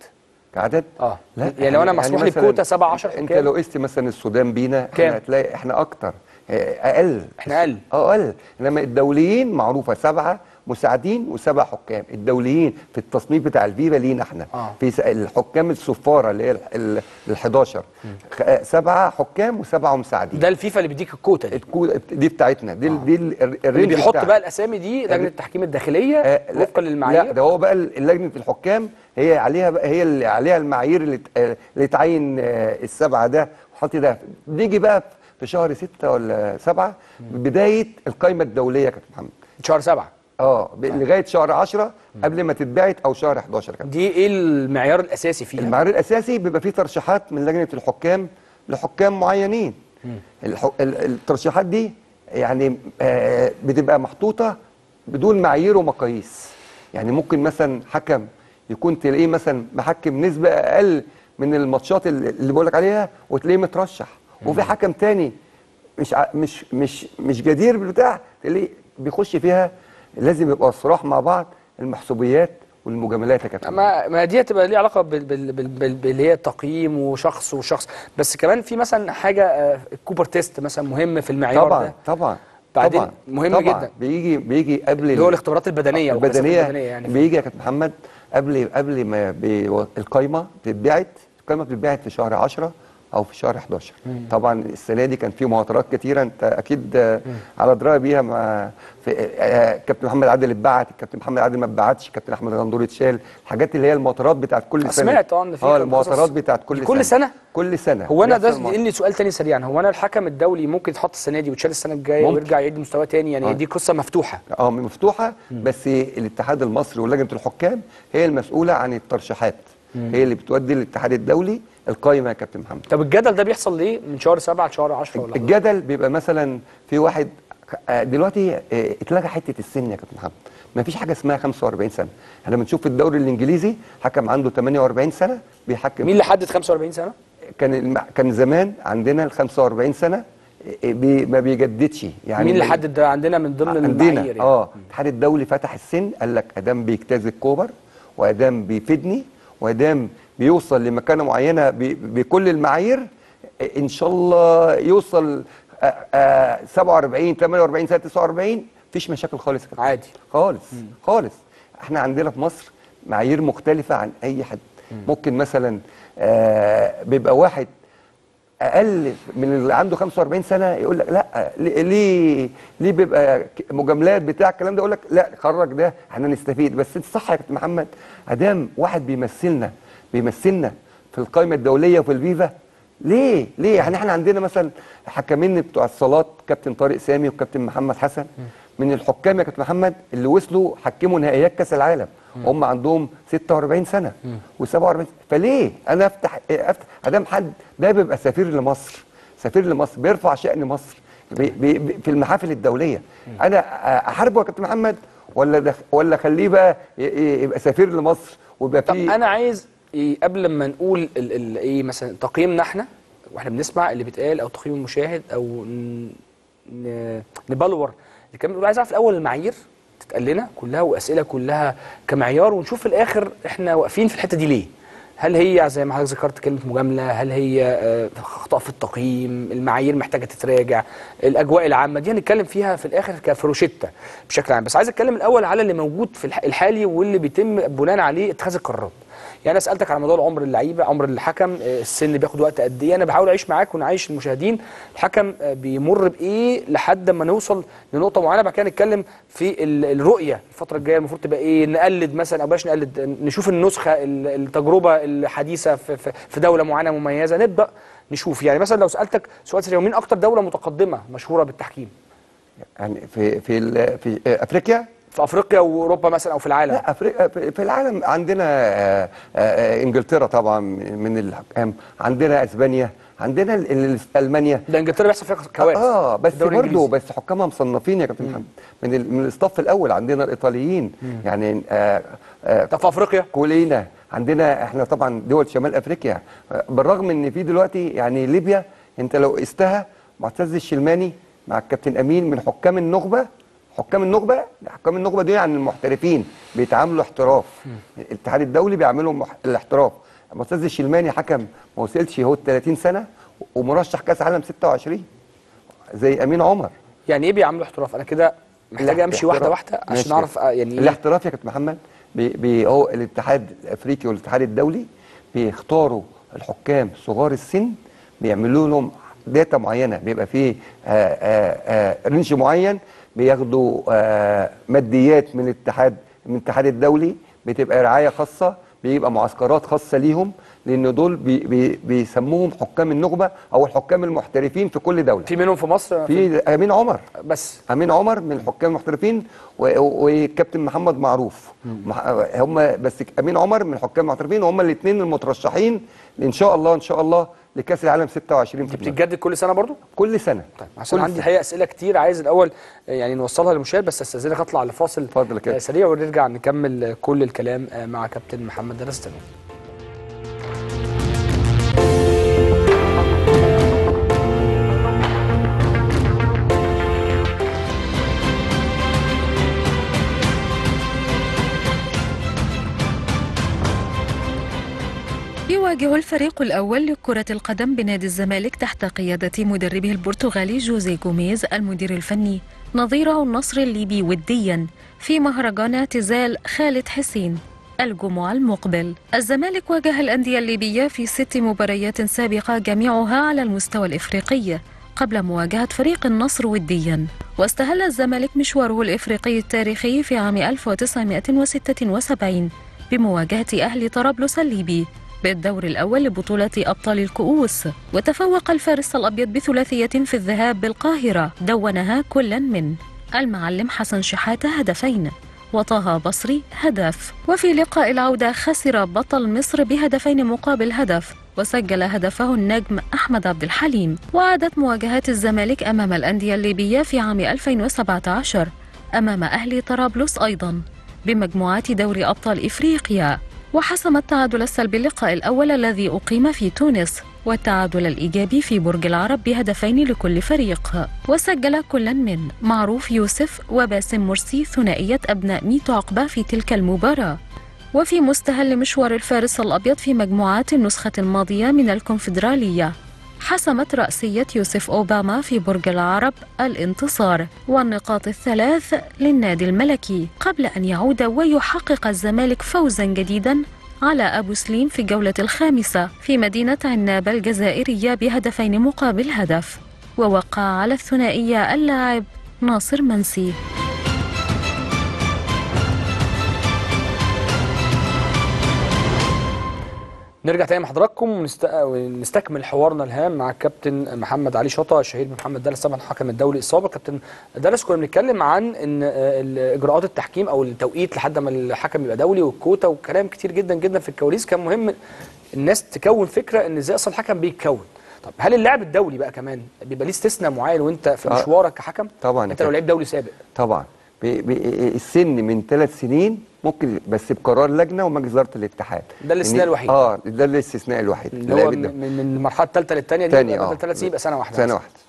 كعدد اه لا يعني لو انا مسموح لي مثلاً بكوتا 7 10 انت حكام لو قست مثلا السودان بينا كام؟ احنا هتلاقي احنا اكتر آه، اقل احنا اقل اه اقل انما الدوليين معروفه سبعه مساعدين وسبع حكام الدوليين في التصنيف بتاع الفيفا لينا احنا آه. في س- الحكام الصفاره اللي هي ال- ال 11 خ- آه، سبعه حكام وسبعه مساعدين ده الفيفا اللي بيديك الكوتا دي الكو- دي بتاعتنا دي ال- دي ال- اللي الرينج بيحط بتاعنا. بقى الاسامي دي لجنه التحكيم الداخليه آه، لا- وفقا لا للمعايير ده هو بقى ال- لجنه الحكام هي عليها بقى هي اللي عليها المعايير اللي ت- آه، اللي تعين آه، السبعه ده وحط ده نيجي بقى في شهر ستة ولا سبعة بدايه القائمه الدوليه يا كابتن محمد شهر 7 اه ب- لغايه شهر 10 قبل ما تتبعت او شهر 11 كمان دي ايه المعيار الاساسي فيها المعيار الاساسي بيبقى فيه ترشيحات من لجنه الحكام لحكام معينين الح... ال- الترشيحات دي يعني آه بتبقى محطوطه بدون معايير ومقاييس يعني ممكن مثلا حكم يكون تلاقيه مثلا محكم نسبه اقل من الماتشات اللي اللي بقول لك عليها وتلاقيه مترشح وفي حكم تاني مش ع- مش مش مش جدير بالبتاع تلاقيه بيخش فيها لازم يبقى صراح مع بعض المحسوبيات والمجاملات يا كابتن ما ما دي هتبقى ليها علاقه بال- بال- بال- بال- باللي هي تقييم وشخص وشخص بس كمان في مثلا حاجه آه، الكوبر تيست مثلا مهم في المعيار طبعا ده طبعا بعدين طبعا مهم طبعا جدا. بيجي بيجي قبل اللي هو ال- الاختبارات البدنيه والقياسات البدنيه, البدنيه يعني بيجي يا كابتن محمد قبل قبل ما بي القايمه بتتبعت القايمه بتتبعت في شهر 10 او في شهر 11 طبعا السنه دي كان في مهاترات كتيره انت اكيد آه، على درايه بيها مع في آه، كابتن محمد عادل اتبعت الكابتن محمد عادل ما اتبعتش كابتن احمد غندور اتشال الحاجات اللي هي المهاترات بتاعت كل سنه سمعت اه ان في اه كان المهاترات قصص. بتاعت كل, كل سنه كل سنه هو انا ده بيحصل مهاترات. لي سؤال تاني سريعا هو انا الحكم الدولي ممكن يتحط السنه دي ويتشال السنه الجايه ممكن. ويرجع يعيد مستواه تاني يعني آه. دي قصه مفتوحه اه مفتوحه بس الاتحاد المصري ولجنه الحكام هي المسؤوله عن الترشيحات هي اللي بتودي للاتحاد الدولي القايمه يا كابتن محمد طب الجدل ده بيحصل ليه من شهر 7 لشهر 10 ولا الجدل بيبقى مثلا في واحد آه، دلوقتي آه، اتلغى حته السن يا كابتن محمد ما فيش حاجه اسمها 45 سنه احنا بنشوف في الدوري الانجليزي حكم عنده 48 سنه بيحكم مين اللي حدد 45 سنه كان الم... كان زمان عندنا ال 45 سنه آه، بي... ما بيجددش يعني مين اللي حدد ده عندنا من ضمن عندنا المعايير يعني. اه الاتحاد الدولي فتح السن قال لك ادام بيجتاز الكوبر وادام بيفيدني وادام بيوصل لمكانه معينه ب- بكل المعايير آه، ان شاء الله يوصل آه، آه، 47 48 سنه 49 مفيش مشاكل خالص يا كابتن. عادي خالص خالص احنا عندنا في مصر معايير مختلفه عن اي حد ممكن مثلا آه بيبقى واحد اقل من اللي عنده 45 سنه يقول لك لا ليه- ليه ليه بيبقى ك- مجاملات بتاع الكلام ده يقول لك لا خرج ده احنا نستفيد بس انت صح يا كابتن محمد ادام واحد بيمثلنا بيمثلنا في القائمه الدوليه وفي الفيفا ليه ليه يعني احنا عندنا مثلا حكمين بتوع الصالات كابتن طارق سامي وكابتن محمد حسن من الحكام يا كابتن محمد اللي وصلوا حكموا نهائيات كاس العالم هم عندهم 46 سنه و47 فليه انا افتح افتح ادام حد ده بيبقى سفير لمصر سفير لمصر بيرفع شأن مصر بي بي بي في المحافل الدوليه انا احاربه يا كابتن محمد ولا دخ ولا اخليه بقى ي- ي- يبقى سفير لمصر ويبقى طب فيه انا عايز إيه قبل ما نقول ال- ال- ايه مثلا تقييمنا احنا واحنا بنسمع اللي بيتقال او تقييم المشاهد او ن- ن- نبلور اللي كان بيقول عايز اعرف الاول المعايير تتقال لنا كلها واسئله كلها كمعيار ونشوف في الاخر احنا واقفين في الحته دي ليه هل هي زي ما حضرتك ذكرت كلمه مجامله هل هي آه، اخطاء في التقييم المعايير محتاجه تتراجع الاجواء العامه دي هنتكلم فيها في الاخر كفروشيتا بشكل عام بس عايز اتكلم الاول على اللي موجود في الح- الحالي واللي بيتم بناء عليه اتخاذ القرارات يعني انا سالتك على موضوع عمر اللعيبه عمر الحكم آه، السن بياخد وقت قد ايه انا بحاول اعيش معاك ونعيش المشاهدين الحكم آه، بيمر بايه لحد ما نوصل لنقطه معينه بعد كده نتكلم في ال- الرؤيه الفتره الجايه المفروض تبقى ايه نقلد مثلا او بلاش نقلد نشوف النسخه ال- التجربه الحديثه في, في, في دوله معينه مميزه نبدا نشوف يعني مثلا لو سالتك سؤال سريع مين اكتر دوله متقدمه مشهوره بالتحكيم يعني في في ال- في افريقيا في افريقيا واوروبا مثلا او في العالم لا افريقيا في في العالم عندنا آه، آه، انجلترا طبعا من الحكام عندنا اسبانيا عندنا ال- ال- المانيا ده انجلترا بيحصل فيها كوارث اه بس الدوري برضه الإنجليزي. بس حكامها مصنفين يا كابتن محمد من ال- من الصف الاول عندنا الايطاليين يعني آه آه طب في افريقيا كولينا عندنا احنا طبعا دول شمال افريقيا آه، بالرغم ان في دلوقتي يعني ليبيا انت لو قستها معتز الشلماني مع الكابتن امين من حكام النخبه حكام النخبه حكام النخبه دول يعني المحترفين بيتعاملوا احتراف الاتحاد الدولي بيعملوا مح... الاحتراف معتز الشلماني حكم ما وصلش هو 30 سنه ومرشح كاس عالم 26 زي امين عمر يعني ايه بيعملوا احتراف انا كده محتاج امشي واحده الاحتراف. واحده عشان ماشي. اعرف آه، يعني إيه؟ الاحتراف يا كابتن محمد بي بي هو الاتحاد الافريقي والاتحاد الدولي بيختاروا الحكام صغار السن بيعملوا لهم داتا معينه بيبقى فيه آه، آه، آه، رينج معين بياخدوا آه، ماديات من الاتحاد من الاتحاد الدولي بتبقى رعايه خاصه بيبقى معسكرات خاصه ليهم لان دول بي بي بيسموهم حكام النخبه او الحكام المحترفين في كل دوله في منهم في مصر في امين عمر بس امين عمر من الحكام المحترفين و- و- وكابتن محمد معروف مح- هم بس امين عمر من الحكام المحترفين وهم الاثنين المترشحين ان شاء الله ان شاء الله لكاس العالم 26 في المغرب. بتتجدد كل سنه برضو كل سنه طيب عشان كل عندي سنة. الحقيقه اسئله كتير عايز الاول آه، يعني نوصلها للمشاهد بس استاذنك اطلع لفاصل اتفضل يا كابتن. آه، سريع ونرجع نكمل آه، كل الكلام آه، مع كابتن محمد درستاني يواجه الفريق الأول لكرة القدم بنادي الزمالك تحت قيادة مدربه البرتغالي جوزي جوميز المدير الفني نظيره النصر الليبي وديا في مهرجان اعتزال خالد حسين الجمعة المقبل الزمالك واجه الأندية الليبية في ست مباريات سابقة جميعها على المستوى الإفريقي قبل مواجهة فريق النصر وديا واستهل الزمالك مشواره الإفريقي التاريخي في عام 1976 بمواجهة أهل طرابلس الليبي بالدور الأول لبطولة أبطال الكؤوس وتفوق الفارس الأبيض بثلاثية في الذهاب بالقاهرة دونها كلا من المعلم حسن شحاتة هدفين وطه بصري هدف وفي لقاء العودة خسر بطل مصر بهدفين مقابل هدف وسجل هدفه النجم أحمد عبد الحليم وعادت مواجهات الزمالك أمام الأندية الليبية في عام 2017 أمام أهلي طرابلس أيضا بمجموعات دوري أبطال إفريقيا وحسم التعادل السلبي اللقاء الأول الذي أقيم في تونس والتعادل الإيجابي في برج العرب بهدفين لكل فريق وسجل كل من معروف يوسف وباسم مرسي ثنائية أبناء ميتو عقبة في تلك المباراة وفي مستهل مشوار الفارس الأبيض في مجموعات النسخة الماضية من الكونفدرالية حسمت رأسية يوسف أوباما في برج العرب الانتصار والنقاط الثلاث للنادي الملكي قبل أن يعود ويحقق الزمالك فوزا جديدا على أبو سليم في الجولة الخامسة في مدينة عنابة الجزائرية بهدفين مقابل هدف ووقع على الثنائية اللاعب ناصر منسي نرجع تاني مع حضراتكم ونست... ونستكمل حوارنا الهام مع الكابتن محمد علي شطه الشهيد محمد دلس طبعا الحكم الدولي السابق كابتن دلس كنا بنتكلم عن ان آه، اجراءات التحكيم او التوقيت لحد ما الحكم يبقى دولي والكوتا وكلام كتير جدا جدا في الكواليس كان مهم الناس تكون فكره ان ازاي اصلا الحكم بيتكون طب هل اللاعب الدولي بقى كمان بيبقى ليه استثناء معين وانت في آه. مشوارك كحكم طبعا انت يا لو لعيب دولي سابق طبعا بي بي السن من ثلاث سنين ممكن بس بقرار لجنه ومجلس اداره الاتحاد ده الاستثناء إن- الوحيد. اه ده الاستثناء الوحيد اللي هو اللاعب من, الدولي. من من المرحله الثالثه للثانيه دي تاني يبقى اه بدل ثلاث سنين يبقى سنه واحده سنه مثلاً. واحده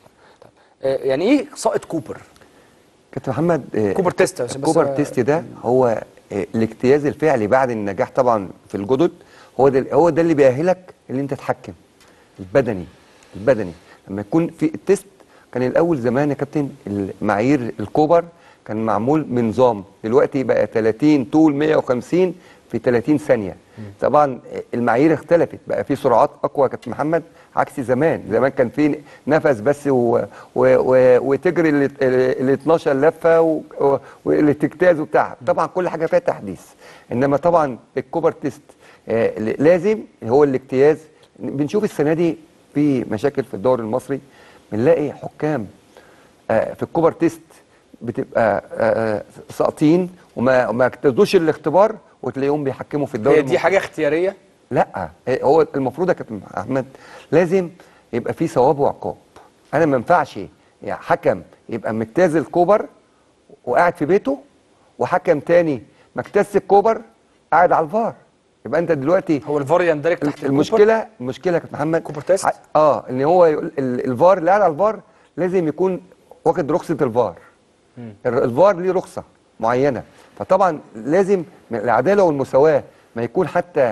آه، يعني ايه سائط كوبر كابتن محمد آه، كوبر تيست بس- بس- كوبر تيست ده هو آه، الاجتياز الفعلي بعد النجاح طبعا في الجدد هو ده هو ده اللي بيأهلك اللي انت تتحكم البدني البدني لما يكون في التيست كان الاول زمان يا كابتن المعايير الكوبر كان معمول بنظام دلوقتي بقى 30 طول 150 في 30 ثانيه طبعا المعايير اختلفت بقى في سرعات اقوى يا كابتن محمد عكس زمان زمان كان في نفس بس و و و وتجري ال ال 12 لفه و- و- واللي تجتاز وبتاع طبعا كل حاجه فيها تحديث انما طبعا الكوبر تيست آه، لازم هو الاجتياز بنشوف السنه دي في مشاكل في الدوري المصري بنلاقي حكام آه، في الكوبر تيست بتبقى آه، آه، ساقطين وما ما اجتازوش الاختبار وتلاقيهم بيحكموا في الدوري هي دي المصري. حاجه اختياريه لا هو المفروض يا كابتن احمد لازم يبقى في ثواب وعقاب انا ما ينفعش يعني حكم يبقى مجتاز الكوبر وقاعد في بيته وحكم تاني ما اجتازش الكوبر قاعد على الفار يبقى انت دلوقتي هو الفار يندرج تحت الكوبر؟ المشكله المشكله يا كابتن محمد كوبر تيست؟ ح- اه ان هو يقول ال- الفار اللي قاعد على الفار لازم يكون واخد رخصه الفار الر- الفار ليه رخصه معينه فطبعا لازم من العداله والمساواه ما يكون حتى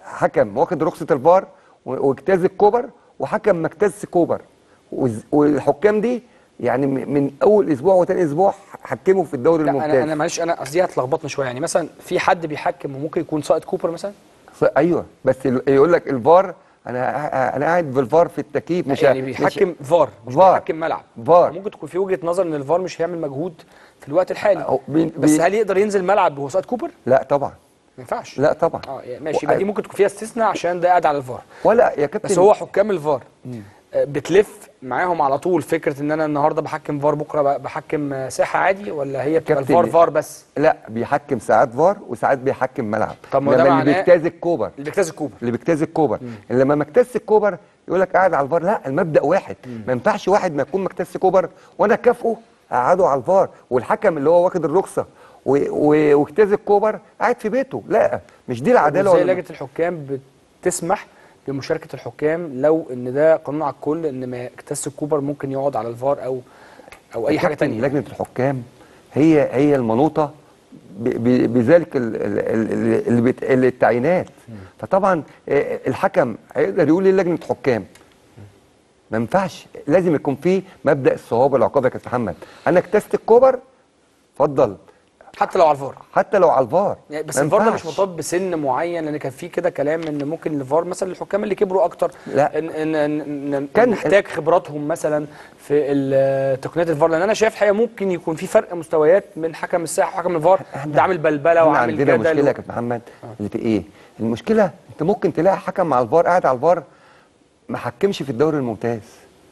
حكم واخد رخصه الفار و- واجتاز الكوبر وحكم ما اجتازش كوبر وز- والحكام دي يعني م- من اول اسبوع وتاني اسبوع حكموا في الدوري لا الممتاز انا انا معلش انا قصدي هتلخبطني شويه يعني مثلا في حد بيحكم وممكن يكون ساقط كوبر مثلا ف- ايوه بس ال- يقول لك الفار انا انا قاعد بالفار في التكييف مش يعني مش- بيحكم فار مش فار. بيحكم ملعب فار. ممكن تكون في وجهه نظر ان الفار مش هيعمل مجهود في الوقت الحالي أو بي- بس بي- هل يقدر ينزل ملعب وهو ساقط كوبر؟ لا طبعا ما ينفعش لا طبعا اه يعني ماشي يبقى دي ممكن تكون فيها استثناء عشان ده قاعد على الفار ولا يا كابتن بس هو حكام الفار آه، بتلف معاهم على طول فكره ان انا النهارده بحكم فار بكره ب- بحكم آه، ساحه عادي ولا هي بتبقى كابتن، الفار فار بس لا بيحكم ساعات فار وساعات بيحكم ملعب طب ما ده لما اللي معناه- بيجتاز الكوبر اللي بيجتاز الكوبر اللي بيجتاز الكوبر لما ما اجتاز الكوبر يقول لك قاعد على الفار لا المبدا واحد ما ينفعش واحد ما يكون مجتاز كوبر وانا كافئه اقعده على الفار والحكم اللي هو واخد الرخصه و- و- واجتاز الكوبر قاعد في بيته لا مش دي العداله وازاي ولا لجنه الحكام بتسمح بمشاركه الحكام لو ان ده قانون على الكل ان ما اكتس الكوبر ممكن يقعد على الفار او او اي حاجه كابتن، تانية لجنه الحكام هي هي المنوطه ب- ب- بذلك ال- ال- ال- اللي بت- اللي التعيينات فطبعا آه، الحكم هيقدر يقول ايه لجنه حكام ما ينفعش لازم يكون في مبدا الصواب والعقاب يا كابتن محمد انا اكتست الكوبر اتفضل حتى لو على الفار حتى لو على الفار يعني بس ما الفار ده مش ينفعش. مرتبط بسن معين لان كان في كده كلام ان ممكن الفار مثلا الحكام اللي كبروا اكتر لا. ان ان, إن, إن كان- كان محتاج خبراتهم مثلا في ال- تقنيات الفار لان انا شايف حقيقه ممكن يكون في فرق مستويات من حكم الساحه وحكم الفار ده عامل بلبله احنا وعامل عندنا جدل مشكله و- يا كابتن محمد اللي في ايه المشكله انت ممكن تلاقي حكم على الفار قاعد على الفار ما حكمش في الدوري الممتاز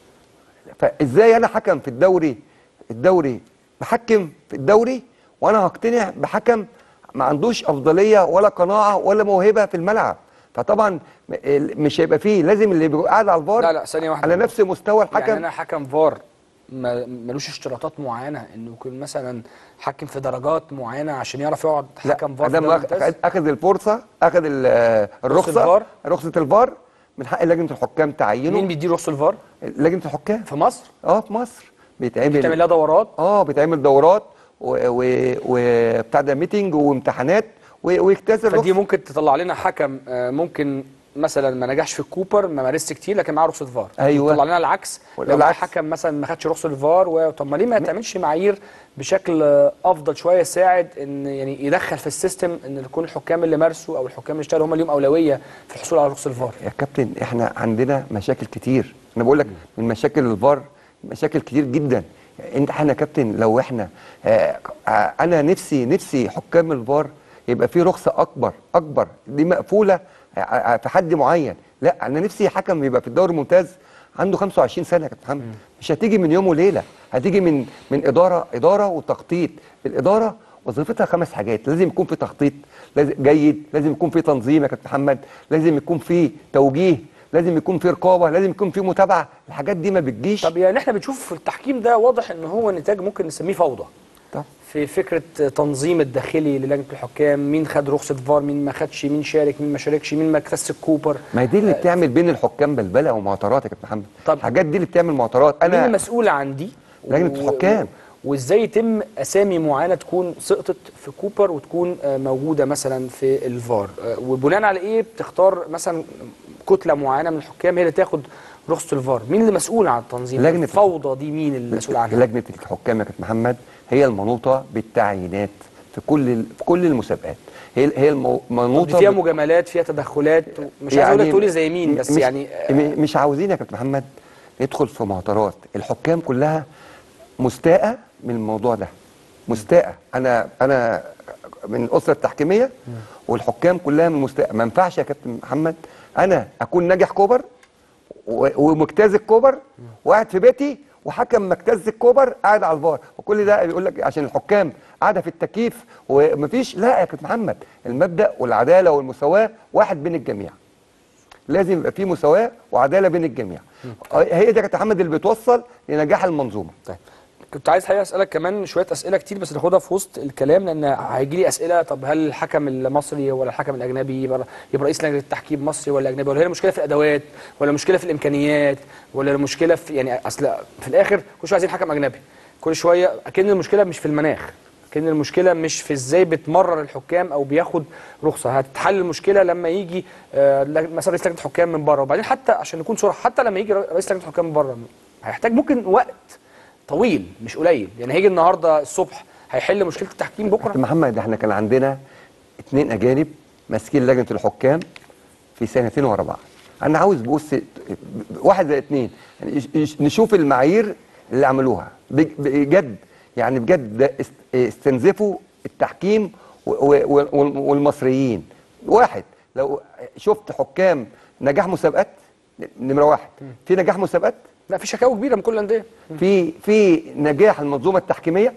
فازاي انا حكم في الدوري الدوري بحكم في الدوري وانا هقتنع بحكم ما عندوش افضليه ولا قناعه ولا موهبه في الملعب فطبعا م- ال- مش هيبقى فيه لازم اللي بيبقى قاعد على الفار لا لا ثانيه واحده على نفس مستوى الحكم يعني انا حكم فار ما- ملوش اشتراطات معينه انه يكون مثلا حكم في درجات معينه عشان يعرف يقعد حكم فار في ادام الدوري أخ- الممتاز اخذ الفرصه اخذ ال- آه، الرخصه الفار؟ رخصه الفار من حق لجنه الحكام تعينه مين بيدير رخص الفار لجنه الحكام في مصر اه في مصر بيتعمل بتعمل لها دورات اه بيتعمل دورات وبتاع و... وبتاع ده ميتنج وامتحانات و... ويجتاز فدي الرخصه ممكن تطلع لنا حكم آه، ممكن مثلا ما نجحش في الكوبر ما مارسش كتير لكن معاه رخصه فار أيوة. تطلع لنا العكس ولا لو معاه العكس. حكم مثلا ما خدش رخصه الفار و... طب ما ليه ما تعملش معايير بشكل آه، افضل شويه يساعد ان يعني يدخل في السيستم ان يكون الحكام اللي مارسوا او الحكام اللي اشتغلوا هم ليهم اولويه في الحصول على رخصه الفار يا كابتن احنا عندنا مشاكل كتير انا بقول لك من مشاكل الفار مشاكل كتير جدا انت احنا يا كابتن لو احنا آه آه انا نفسي نفسي حكام الفار يبقى في رخصه اكبر اكبر دي مقفوله آه، آه، في حد معين لا انا نفسي حكم يبقى في الدوري الممتاز عنده 25 سنه يا كابتن محمد مش هتيجي من يوم وليله هتيجي من من اداره اداره وتخطيط الاداره وظيفتها خمس حاجات لازم يكون في تخطيط لازم جيد لازم يكون في تنظيم يا كابتن محمد لازم يكون في توجيه لازم يكون في رقابه لازم يكون في متابعه الحاجات دي ما بتجيش طب يعني احنا بنشوف في التحكيم ده واضح ان هو نتاج ممكن نسميه فوضى طب في فكره تنظيم الداخلي للجنه الحكام مين خد رخصه فار مين ما خدش مين شارك مين ما شاركش مين ما اكتس الكوبر ما هي دي اللي بتعمل بين الحكام بلبله ومعطرات يا كابتن محمد طب الحاجات دي اللي بتعمل معطرات مين انا المسؤول عن دي لجنة و- الحكام. و- وازاي يتم اسامي معينه تكون سقطت في كوبر وتكون آه، موجوده مثلا في الفار آه، وبناء على ايه بتختار مثلا كتله معينه من الحكام هي اللي تاخد رخصه الفار مين اللي مسؤول عن التنظيم لجنة الفوضى دي مين اللي مسؤول عنها لجنه الحكام يا كابتن محمد هي المنوطه بالتعيينات في كل ال- في كل المسابقات هي هي طب المنوطه دي فيها بال- مجاملات فيها تدخلات مش عايز اقول لك تقولي زي مين بس مش يعني آه، م- مش عاوزين يا كابتن محمد ندخل في معطرات الحكام كلها مستاءة من الموضوع ده مستاءة انا انا من الاسره التحكيميه والحكام كلها من مستاءة ما ينفعش يا كابتن محمد انا اكون ناجح كوبر و- ومجتاز الكوبر وقاعد في بيتي وحكم مجتاز الكوبر قاعد على الفار وكل ده بيقول لك عشان الحكام قاعده في التكييف ومفيش لا يا كابتن محمد المبدا والعداله والمساواه واحد بين الجميع لازم يبقى في مساواه وعداله بين الجميع هي دي يا كابتن محمد اللي بتوصل لنجاح المنظومه طيب كنت عايز حقيقة اسالك كمان شويه اسئله كتير بس ناخدها في وسط الكلام لان هيجي لي اسئله طب هل الحكم المصري ولا الحكم الاجنبي يبقى يبقى رئيس لجنه التحكيم مصري ولا اجنبي ولا هي المشكله في الادوات ولا المشكله في الامكانيات ولا المشكله في يعني اصل في الاخر كل شويه عايزين حكم اجنبي كل شويه اكن المشكله مش في المناخ كان المشكله مش في ازاي بتمرر الحكام او بياخد رخصه هتتحل المشكله لما يجي آه، لج- مثلا رئيس لجنه الحكام من بره وبعدين حتى عشان نكون صراحه حتى لما يجي رئيس لجنه الحكام من بره هيحتاج ممكن وقت طويل مش قليل يعني هيجي النهارده الصبح هيحل مشكله التحكيم بكره كابتن محمد احنا كان عندنا اتنين اجانب ماسكين لجنه الحكام في سنتين ورا بعض انا عاوز بص واحد زي اتنين يعني يش- يش- نشوف المعايير اللي عملوها بج- بجد يعني بجد ده است- استنزفوا التحكيم و- و- وال- والمصريين واحد لو شفت حكام نجاح مسابقات نمره واحد في نجاح مسابقات لا في شكاوى كبيره من كل الانديه في في نجاح المنظومه التحكيميه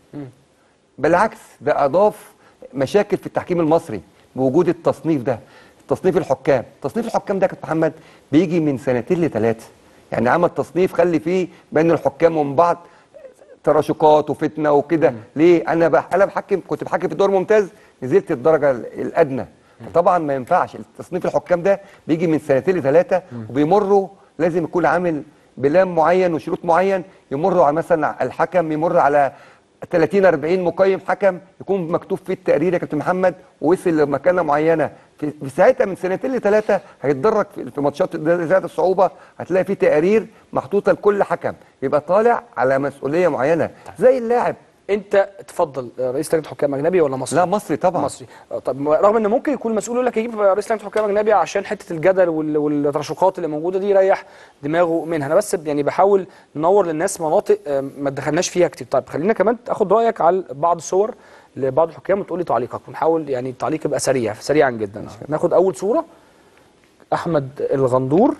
بالعكس ده اضاف مشاكل في التحكيم المصري بوجود التصنيف ده تصنيف الحكام تصنيف الحكام ده يا كابتن محمد بيجي من سنتين لثلاثه يعني عمل تصنيف خلي فيه بين الحكام ومن بعض تراشقات وفتنه وكده ليه انا بح... انا بحكم كنت بحكم في الدور الممتاز نزلت الدرجه ال- الادنى طبعا ما ينفعش تصنيف الحكام ده بيجي من سنتين لثلاثه وبيمروا لازم يكون عامل بلان معين وشروط معين يمروا على مثلا الحكم يمر على 30 40 مقيم حكم يكون مكتوب فيه التقرير يا كابتن محمد ووصل لمكانه معينه في في ساعتها من سنتين لثلاثه هيتدرج في في ماتشات ذات الصعوبه هتلاقي فيه تقارير محطوطه لكل حكم يبقى طالع على مسؤوليه معينه زي اللاعب انت تفضل آه، رئيس لجنه حكام اجنبي ولا مصري لا مصري طبعا مصري آه، طب رغم ان ممكن يكون المسؤول يقول لك يجيب رئيس لجنه حكام اجنبي عشان حته الجدل وال- والتراشقات اللي موجوده دي يريح دماغه منها انا بس يعني بحاول ننور للناس مناطق آه، ما دخلناش فيها كتير طيب خلينا كمان اخد رايك على بعض الصور لبعض الحكام وتقول لي تعليقك ونحاول يعني التعليق يبقى سريع سريعا جدا ناخد اول صوره احمد الغندور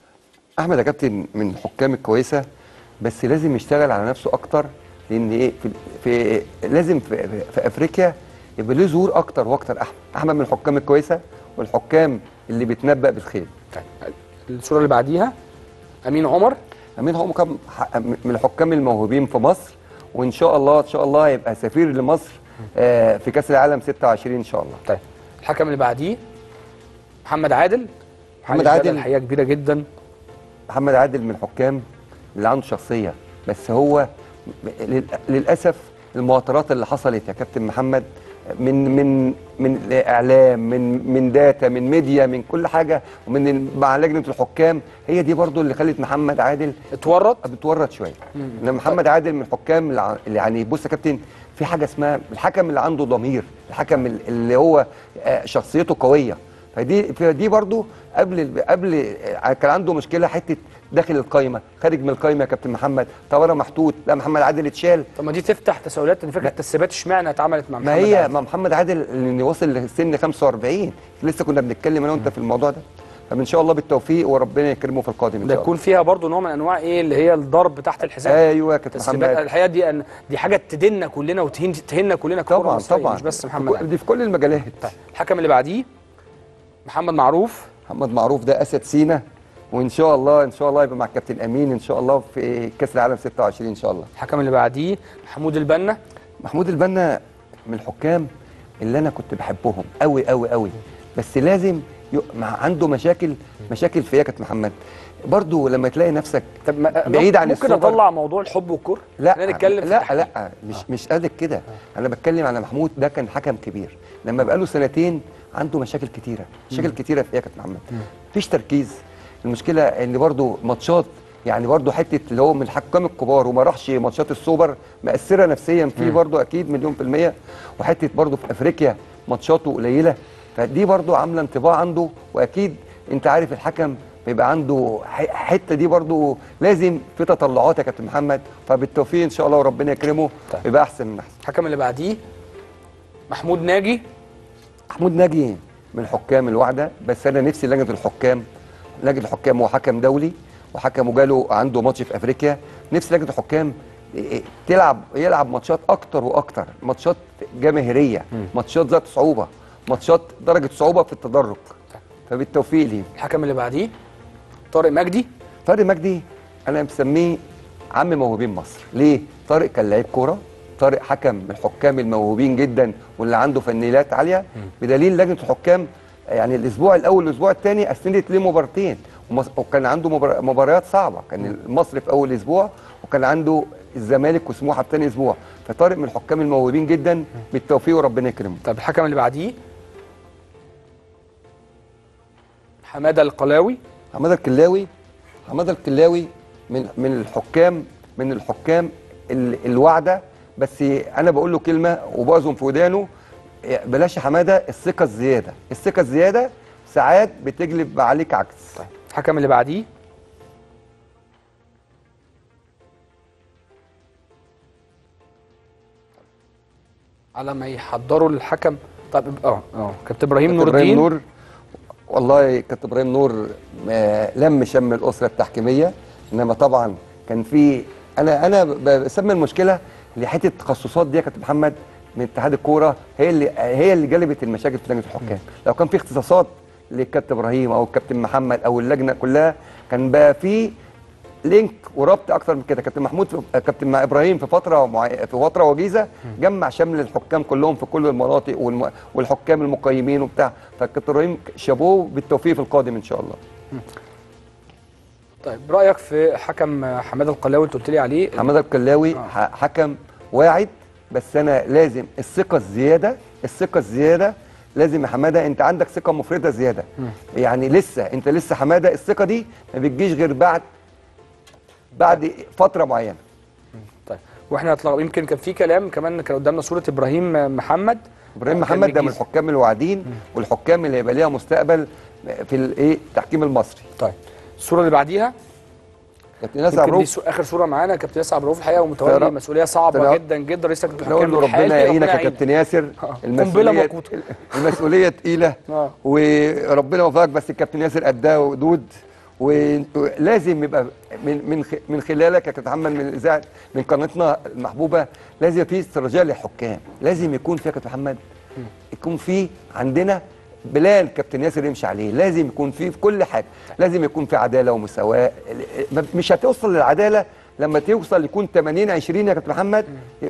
احمد يا كابتن من الحكام الكويسه بس لازم يشتغل على نفسه اكتر لان ايه في, في لازم في, في افريقيا يبقى له ظهور اكتر واكتر احمد احمد من الحكام الكويسه والحكام اللي بيتنبأ بالخير طيب الصوره اللي بعديها امين عمر امين هو كم من الحكام الموهوبين في مصر وان شاء الله ان شاء الله يبقى سفير لمصر آه، في كاس العالم 26 ان شاء الله طيب الحكم اللي بعديه محمد عادل محمد عليه جدل عادل. الحقيقه كبيره جدا محمد عادل من الحكام اللي عنده شخصيه بس هو لل- للاسف المواطرات اللي حصلت يا كابتن محمد من من من اعلام من من داتا من ميديا من كل حاجه ومن ال- مع لجنه الحكام هي دي برضو اللي خلت محمد عادل اتورط بتورط شويه ان محمد عادل من الحكام اللي ع- اللي يعني بص يا كابتن في حاجه اسمها الحكم اللي عنده ضمير الحكم ال- اللي هو آه، شخصيته قويه فدي فدي برضو قبل ال- قبل آه، كان عنده مشكله حته داخل القايمه خارج من القايمه يا كابتن محمد طوارئ محطوط لا محمد عادل اتشال طب ما دي تفتح تساؤلات ان فكره التسريبات اشمعنى اتعملت مع محمد ما هي عادل؟ ما محمد عادل اللي وصل لسن 45 لسه كنا بنتكلم انا وانت في الموضوع ده فان شاء الله بالتوفيق وربنا يكرمه في القادم ان ده شاء الله يكون فيها برضو نوع من انواع ايه اللي هي الضرب تحت الحزام ايوه يا كابتن التسريبات محمد الحقيقه دي أن دي حاجه تدينا كلنا وتهين تهنا كلنا ككرة طبعا مصرية، طبعا مش بس في محمد كل- عادل دي في كل المجالات طيب الحكم اللي بعديه محمد معروف محمد معروف ده اسد سينا وان شاء الله ان شاء الله يبقى مع الكابتن امين ان شاء الله في كاس العالم 26 ان شاء الله الحكم اللي بعديه محمود البنا محمود البنا من الحكام اللي انا كنت بحبهم قوي قوي قوي بس لازم ي... مع عنده مشاكل مشاكل في إيه يا كابتن محمد برضو لما تلاقي نفسك طب ما بعيد عن ممكن السوبر. اطلع موضوع الحب والكره لا خلينا نتكلم في لا التحكيم. لا مش مش قادر كده انا بتكلم على محمود ده كان حكم كبير لما بقاله سنتين عنده مشاكل كتيره مشاكل كتيره في ايه يا كابتن محمد مفيش تركيز المشكله ان برضو ماتشات يعني برضو حته اللي هو من الحكام الكبار وما راحش ماتشات السوبر مأثره نفسيا فيه برضو اكيد مليون في الميه وحته برضو في افريقيا ماتشاته قليله فدي برضو عامله انطباع عنده واكيد انت عارف الحكم بيبقى عنده ح- حته دي برضو لازم في تطلعات يا كابتن محمد فبالتوفيق ان شاء الله وربنا يكرمه طيب. يبقى احسن من احسن الحكم اللي بعديه محمود ناجي محمود ناجي من الحكام الواحده بس انا نفسي لجنه الحكام لجنه الحكام هو حكم دولي وحكم وجاله عنده ماتش في افريقيا نفسي لجنه الحكام إيه إيه تلعب يلعب ماتشات اكتر واكتر ماتشات جماهيريه ماتشات ذات صعوبه ماتشات درجه صعوبه في التدرج فبالتوفيق ليه الحكم اللي بعديه طارق مجدي طارق مجدي انا مسميه عم موهوبين مصر ليه طارق كان لعيب كوره طارق حكم من الحكام الموهوبين جدا واللي عنده فنيات عاليه بدليل لجنه الحكام يعني الاسبوع الاول والاسبوع الثاني اسندت ليه مباراتين ومص- وكان عنده مبار- مباريات صعبه كان المصري في اول اسبوع وكان عنده الزمالك وسموحه في ثاني اسبوع فطارق من الحكام الموهوبين جدا بالتوفيق وربنا يكرمه طب الحكم اللي بعديه حماده القلاوي حماده الكلاوي حماده الكلاوي من من الحكام من الحكام ال- الواعده بس انا بقول له كلمه وبأذن في ودانه بلاش يا حماده الثقه الزياده الثقه الزياده ساعات بتجلب عليك عكس طيب الحكم اللي بعديه على ما يحضروا الحكم طب اه اه كابتن ابراهيم كابتن نور ابراهيم الدين نور والله كابتن ابراهيم نور آه، لم شم الاسره التحكيميه انما طبعا كان في انا انا ب- بسمي المشكله لحته التخصصات دي يا كابتن محمد من اتحاد الكوره هي اللي هي اللي جلبت المشاكل في لجنه الحكام لو كان في اختصاصات للكابتن ابراهيم او الكابتن محمد او اللجنه كلها كان بقى في لينك وربط اكتر من كده كابتن محمود في كابتن مع ابراهيم في فتره معي... في فتره وجيزه جمع شمل الحكام كلهم في كل المناطق والم... والحكام المقيمين وبتاع فكابتن ابراهيم شابوه بالتوفيق في القادم ان شاء الله طيب رايك في حكم حماده القلاوي اللي قلت لي عليه حماده الكلاوي آه. ح- حكم واعد بس انا لازم الثقه الزياده الثقه الزياده لازم يا حماده انت عندك ثقه مفرطه زياده يعني لسه انت لسه حماده الثقه دي ما بتجيش غير بعد بعد فتره معينه طيب واحنا طلع يمكن كان في كلام كمان كان قدامنا صوره ابراهيم محمد ابراهيم كان محمد ده من بيجيز. الحكام الواعدين والحكام اللي هيبقى ليها مستقبل في الايه التحكيم المصري طيب الصوره اللي بعديها كابتن ناس يمكن دي عبروف سو- اخر صوره معانا كابتن ياسر عبد الرؤوف الحقيقه ومتولي ترى- مسؤوليه صعبه ترى- جدا جدا رئيس لجنه نقول الحكام له الحالي. ربنا يعينك يا يعينك. كابتن ياسر آه. قنبلة موقوتة. المسؤوليه تقيله آه. وربنا يوفقك بس الكابتن ياسر قدها ودود و- ولازم يبقى من من خ- من خلالك يا كابتن محمد من الاذاعه من قناتنا المحبوبه لازم يبقى في استراتيجيه للحكام لازم يكون في يا كابتن محمد يكون في عندنا بلان كابتن ياسر يمشي عليه لازم يكون في في كل حاجه لازم يكون في عداله ومساواه ال- مش هتوصل للعداله لما توصل يكون 80 20 يا كابتن محمد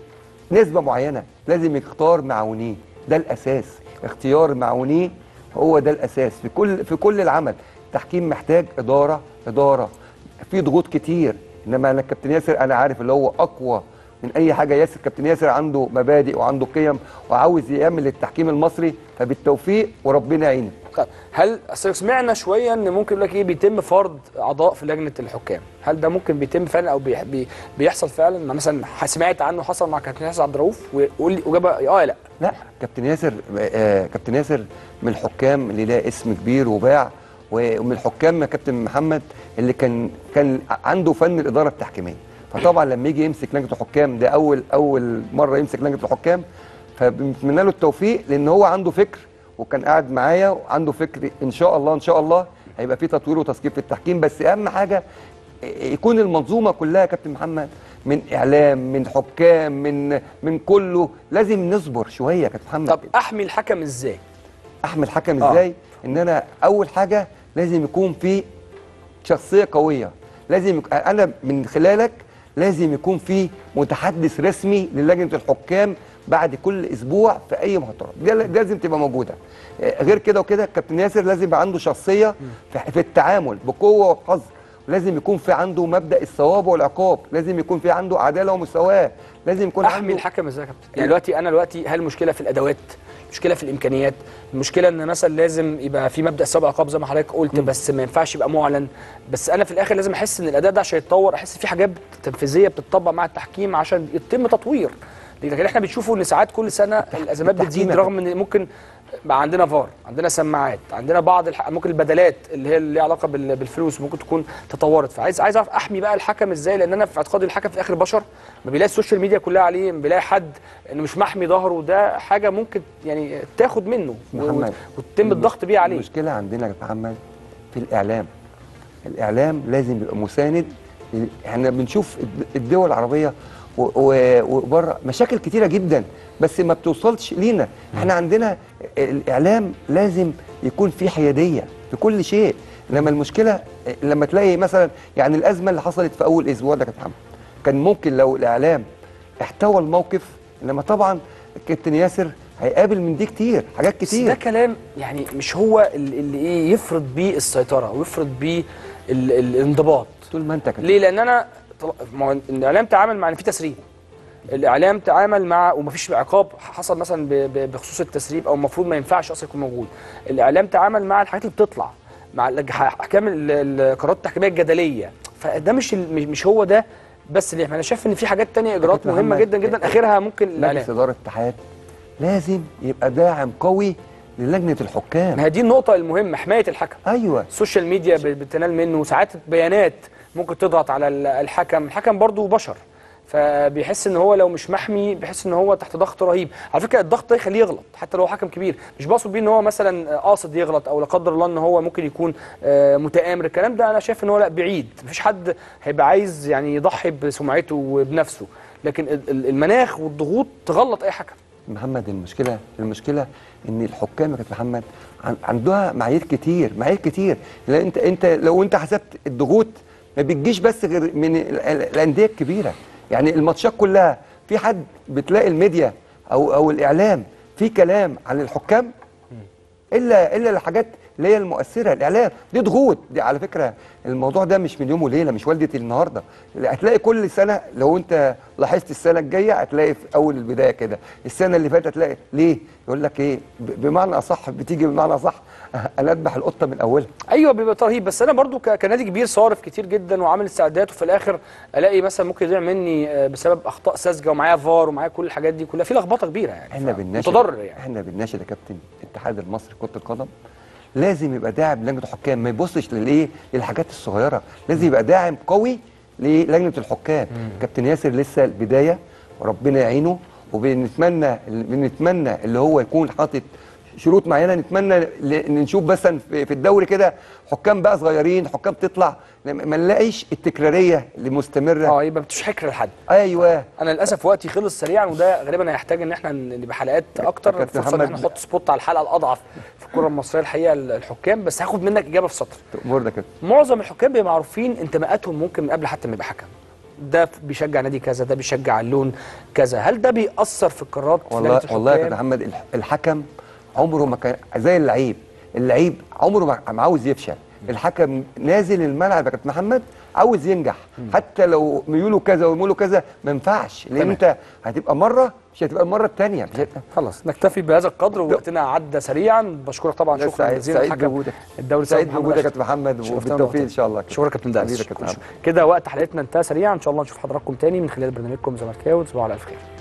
نسبه معينه لازم يختار معاونيه ده الاساس اختيار معاونيه هو ده الاساس في كل في كل العمل التحكيم محتاج اداره اداره في ضغوط كتير انما انا كابتن ياسر انا عارف اللي هو اقوى من اي حاجه ياسر كابتن ياسر عنده مبادئ وعنده قيم وعاوز يعمل التحكيم المصري فبالتوفيق وربنا يعينه طيب هل أصل سمعنا شويه ان ممكن يقول لك ايه بيتم فرض اعضاء في لجنه الحكام هل ده ممكن بيتم فعلا او بي بي بيحصل فعلا ما مثلا ح- سمعت عنه حصل مع كابتن ياسر عبد الرؤوف وقول لي اجابه اه يا لا لا كابتن ياسر آه كابتن ياسر من الحكام اللي لها اسم كبير وباع ومن الحكام يا كابتن محمد اللي كان كان عنده فن الاداره التحكيميه فطبعا لما يجي يمسك لجنه الحكام ده اول اول مره يمسك لجنه الحكام فبنتمنى له التوفيق لان هو عنده فكر وكان قاعد معايا وعنده فكر ان شاء الله ان شاء الله هيبقى في تطوير وتصكيف في التحكيم بس اهم حاجه يكون المنظومه كلها يا كابتن محمد من اعلام من حكام من من كله لازم نصبر شويه يا كابتن محمد طب احمي الحكم ازاي احمل حكم آه. ازاي ان انا اول حاجه لازم يكون في شخصيه قويه لازم يك... انا من خلالك لازم يكون في متحدث رسمي للجنه الحكام بعد كل اسبوع في اي محاضره دي دي لازم تبقى موجوده آه، غير كده وكده الكابتن ياسر لازم يبقى عنده شخصيه في- في التعامل بقوه وبحذر لازم يكون في عنده مبدا الثواب والعقاب لازم يكون في عنده عداله ومساواه لازم يكون احمي عنده الحكم ازاي يا كابتن يعني دلوقتي انا دلوقتي هل المشكله في الادوات المشكله في الامكانيات المشكله ان مثلا لازم يبقى في مبدا السبع عقاب زي ما حضرتك قلت بس ما ينفعش يبقى معلن بس انا في الاخر لازم احس ان الاداء ده عشان يتطور احس في حاجات تنفيذيه بتطبق مع التحكيم عشان يتم تطوير لكن احنا بنشوفه ان ساعات كل سنه الازمات التحكيم بتزيد يا رغم ان ممكن بقى عندنا فار عندنا سماعات عندنا بعض الح... ممكن البدلات اللي هي اللي ليها علاقه بال... بالفلوس ممكن تكون تطورت فعايز عايز اعرف احمي بقى الحكم ازاي لان انا في اعتقادي الحكم في الاخر بشر ما بيلاقي السوشيال ميديا كلها عليه ما بيلاقي حد انه مش محمي ظهره ده حاجه ممكن يعني تاخد منه و- محمد، وتتم الضغط بيه عليه المشكله عندنا يا محمد في الاعلام الاعلام لازم يبقى مساند لل- احنا بنشوف الد- الدول العربيه و- و- وبره مشاكل كتيره جدا بس ما بتوصلش لينا احنا عندنا الاعلام لازم يكون في حياديه في كل شيء لما المشكله لما تلاقي مثلا يعني الازمه اللي حصلت في اول اسبوع ده يا كابتن محمد كان ممكن لو الاعلام احتوى الموقف انما طبعا الكابتن ياسر هيقابل من دي كتير حاجات بس كتير ده كلام يعني مش هو اللي اللي ايه يفرض بيه السيطره ويفرض بيه ال... الانضباط طول ما انت كابتن ليه لان انا طل- ما هو الاعلام تعامل مع ان في تسريب الاعلام تعامل مع ومفيش عقاب حصل مثلا ب- ب- بخصوص التسريب او المفروض ما ينفعش اصلا يكون موجود الاعلام تعامل مع الحاجات اللي بتطلع مع الج- احكام ال- القرارات التحكيميه الجدليه فده مش ال- مش- مش هو ده بس اللي انا شايف ان في حاجات تانية اجراءات كابتن مهمه محمد، جدا جدا اخرها ممكن مجلس الاعلام اداره الاتحاد لازم يبقى داعم قوي للجنه الحكام ما هي دي النقطه المهمه حمايه الحكم ايوه السوشيال ميديا ب- بتنال منه ساعات بيانات ممكن تضغط على ال- الحكم الحكم برضه بشر فبيحس ان هو لو مش محمي بيحس ان هو تحت ضغط رهيب على فكره الضغط ده يخليه يغلط حتى لو هو حكم كبير مش بقصد بيه ان هو مثلا قاصد يغلط او لا قدر الله ان هو ممكن يكون آه، متآمر الكلام ده انا شايف ان هو لا بعيد مفيش حد هيبقى عايز يعني يضحي بسمعته وبنفسه لكن ال- ال- المناخ والضغوط تغلط اي حكم محمد المشكله المشكله ان الحكام يا كابتن محمد عن- عندها معايير كتير معايير كتير لان انت انت لو انت حسبت الضغوط ما بتجيش بس غير من ال- ال- الانديه الكبيره يعني الماتشات كلها في حد بتلاقي الميديا او او الاعلام في كلام عن الحكام الا الا الحاجات اللي هي المؤثره الاعلام دي ضغوط دي على فكره الموضوع ده مش من يوم وليله مش والده النهارده هتلاقي كل سنه لو انت لاحظت السنه الجايه هتلاقي في اول البدايه كده السنه اللي فاتت هتلاقي ليه يقول لك ايه ب- بمعنى اصح بتيجي بمعنى اصح انا اذبح القطه من اولها ايوه بيبقى ترهيب بس انا برضو ك- كنادي كبير صارف كتير جدا وعامل استعدادات وفي الاخر الاقي مثلا ممكن يضيع مني آه، بسبب اخطاء ساذجه ومعايا فار ومعايا كل الحاجات دي كلها في لخبطه كبيره يعني احنا ف- بالناشد متضرر يعني احنا بالناشد يا كابتن الاتحاد المصري لكره القدم لازم يبقى داعم لجنه الحكام ما يبصش للايه للحاجات الصغيره لازم يبقى داعم قوي للجنه الحكام كابتن ياسر لسه البدايه وربنا يعينه وبنتمنى بنتمنى اللي هو يكون حاطط شروط معينه نتمنى ل- ان نشوف مثلا في في الدوري كده حكام بقى صغيرين حكام تطلع ما نلاقيش التكراريه اللي مستمره اه يبقى مفيش حكر لحد ايوه انا للاسف وقتي خلص سريعا وده غالبا هيحتاج ان احنا نبقى حلقات اكتر كابتن فرصه ان احنا محمد. نحط سبوت على الحلقه الاضعف في الكره المصريه الحقيقه الحكام بس هاخد منك اجابه في سطر تأمرنا كابتن معظم الحكام بيبقوا معروفين انتماءاتهم ممكن من قبل حتى ما يبقى حكم ده بيشجع نادي كذا ده بيشجع اللون كذا هل ده بيأثر في القرارات في والله لجنة والله يا الحكام؟ كابتن محمد الح- الحكم عمره ما كان زي اللعيب اللعيب عمره ما ما عاوز يفشل الحكم نازل الملعب يا كابتن محمد عاوز ينجح حتى لو ميوله كذا وميوله كذا ما ينفعش لان تمام. انت هتبقى مره مش هتبقى المره الثانيه مش هتبقى خلاص نكتفي بهذا القدر ووقتنا عدى سريعا بشكرك طبعا لا، شكرا سعيد- جزيلا سعيد الحكم بوجودك. الدوري سعيد محمد بوجودك يا أشرف. كابتن محمد شرفتنا وبالتوفيق ونورتنا. ان شاء الله شكرا كابتن داس حبيبي يا كابتن كده وقت حلقتنا انتهى سريعا ان شاء الله نشوف حضراتكم تاني من خلال برنامجكم زملكاوي تصبحوا على الف خير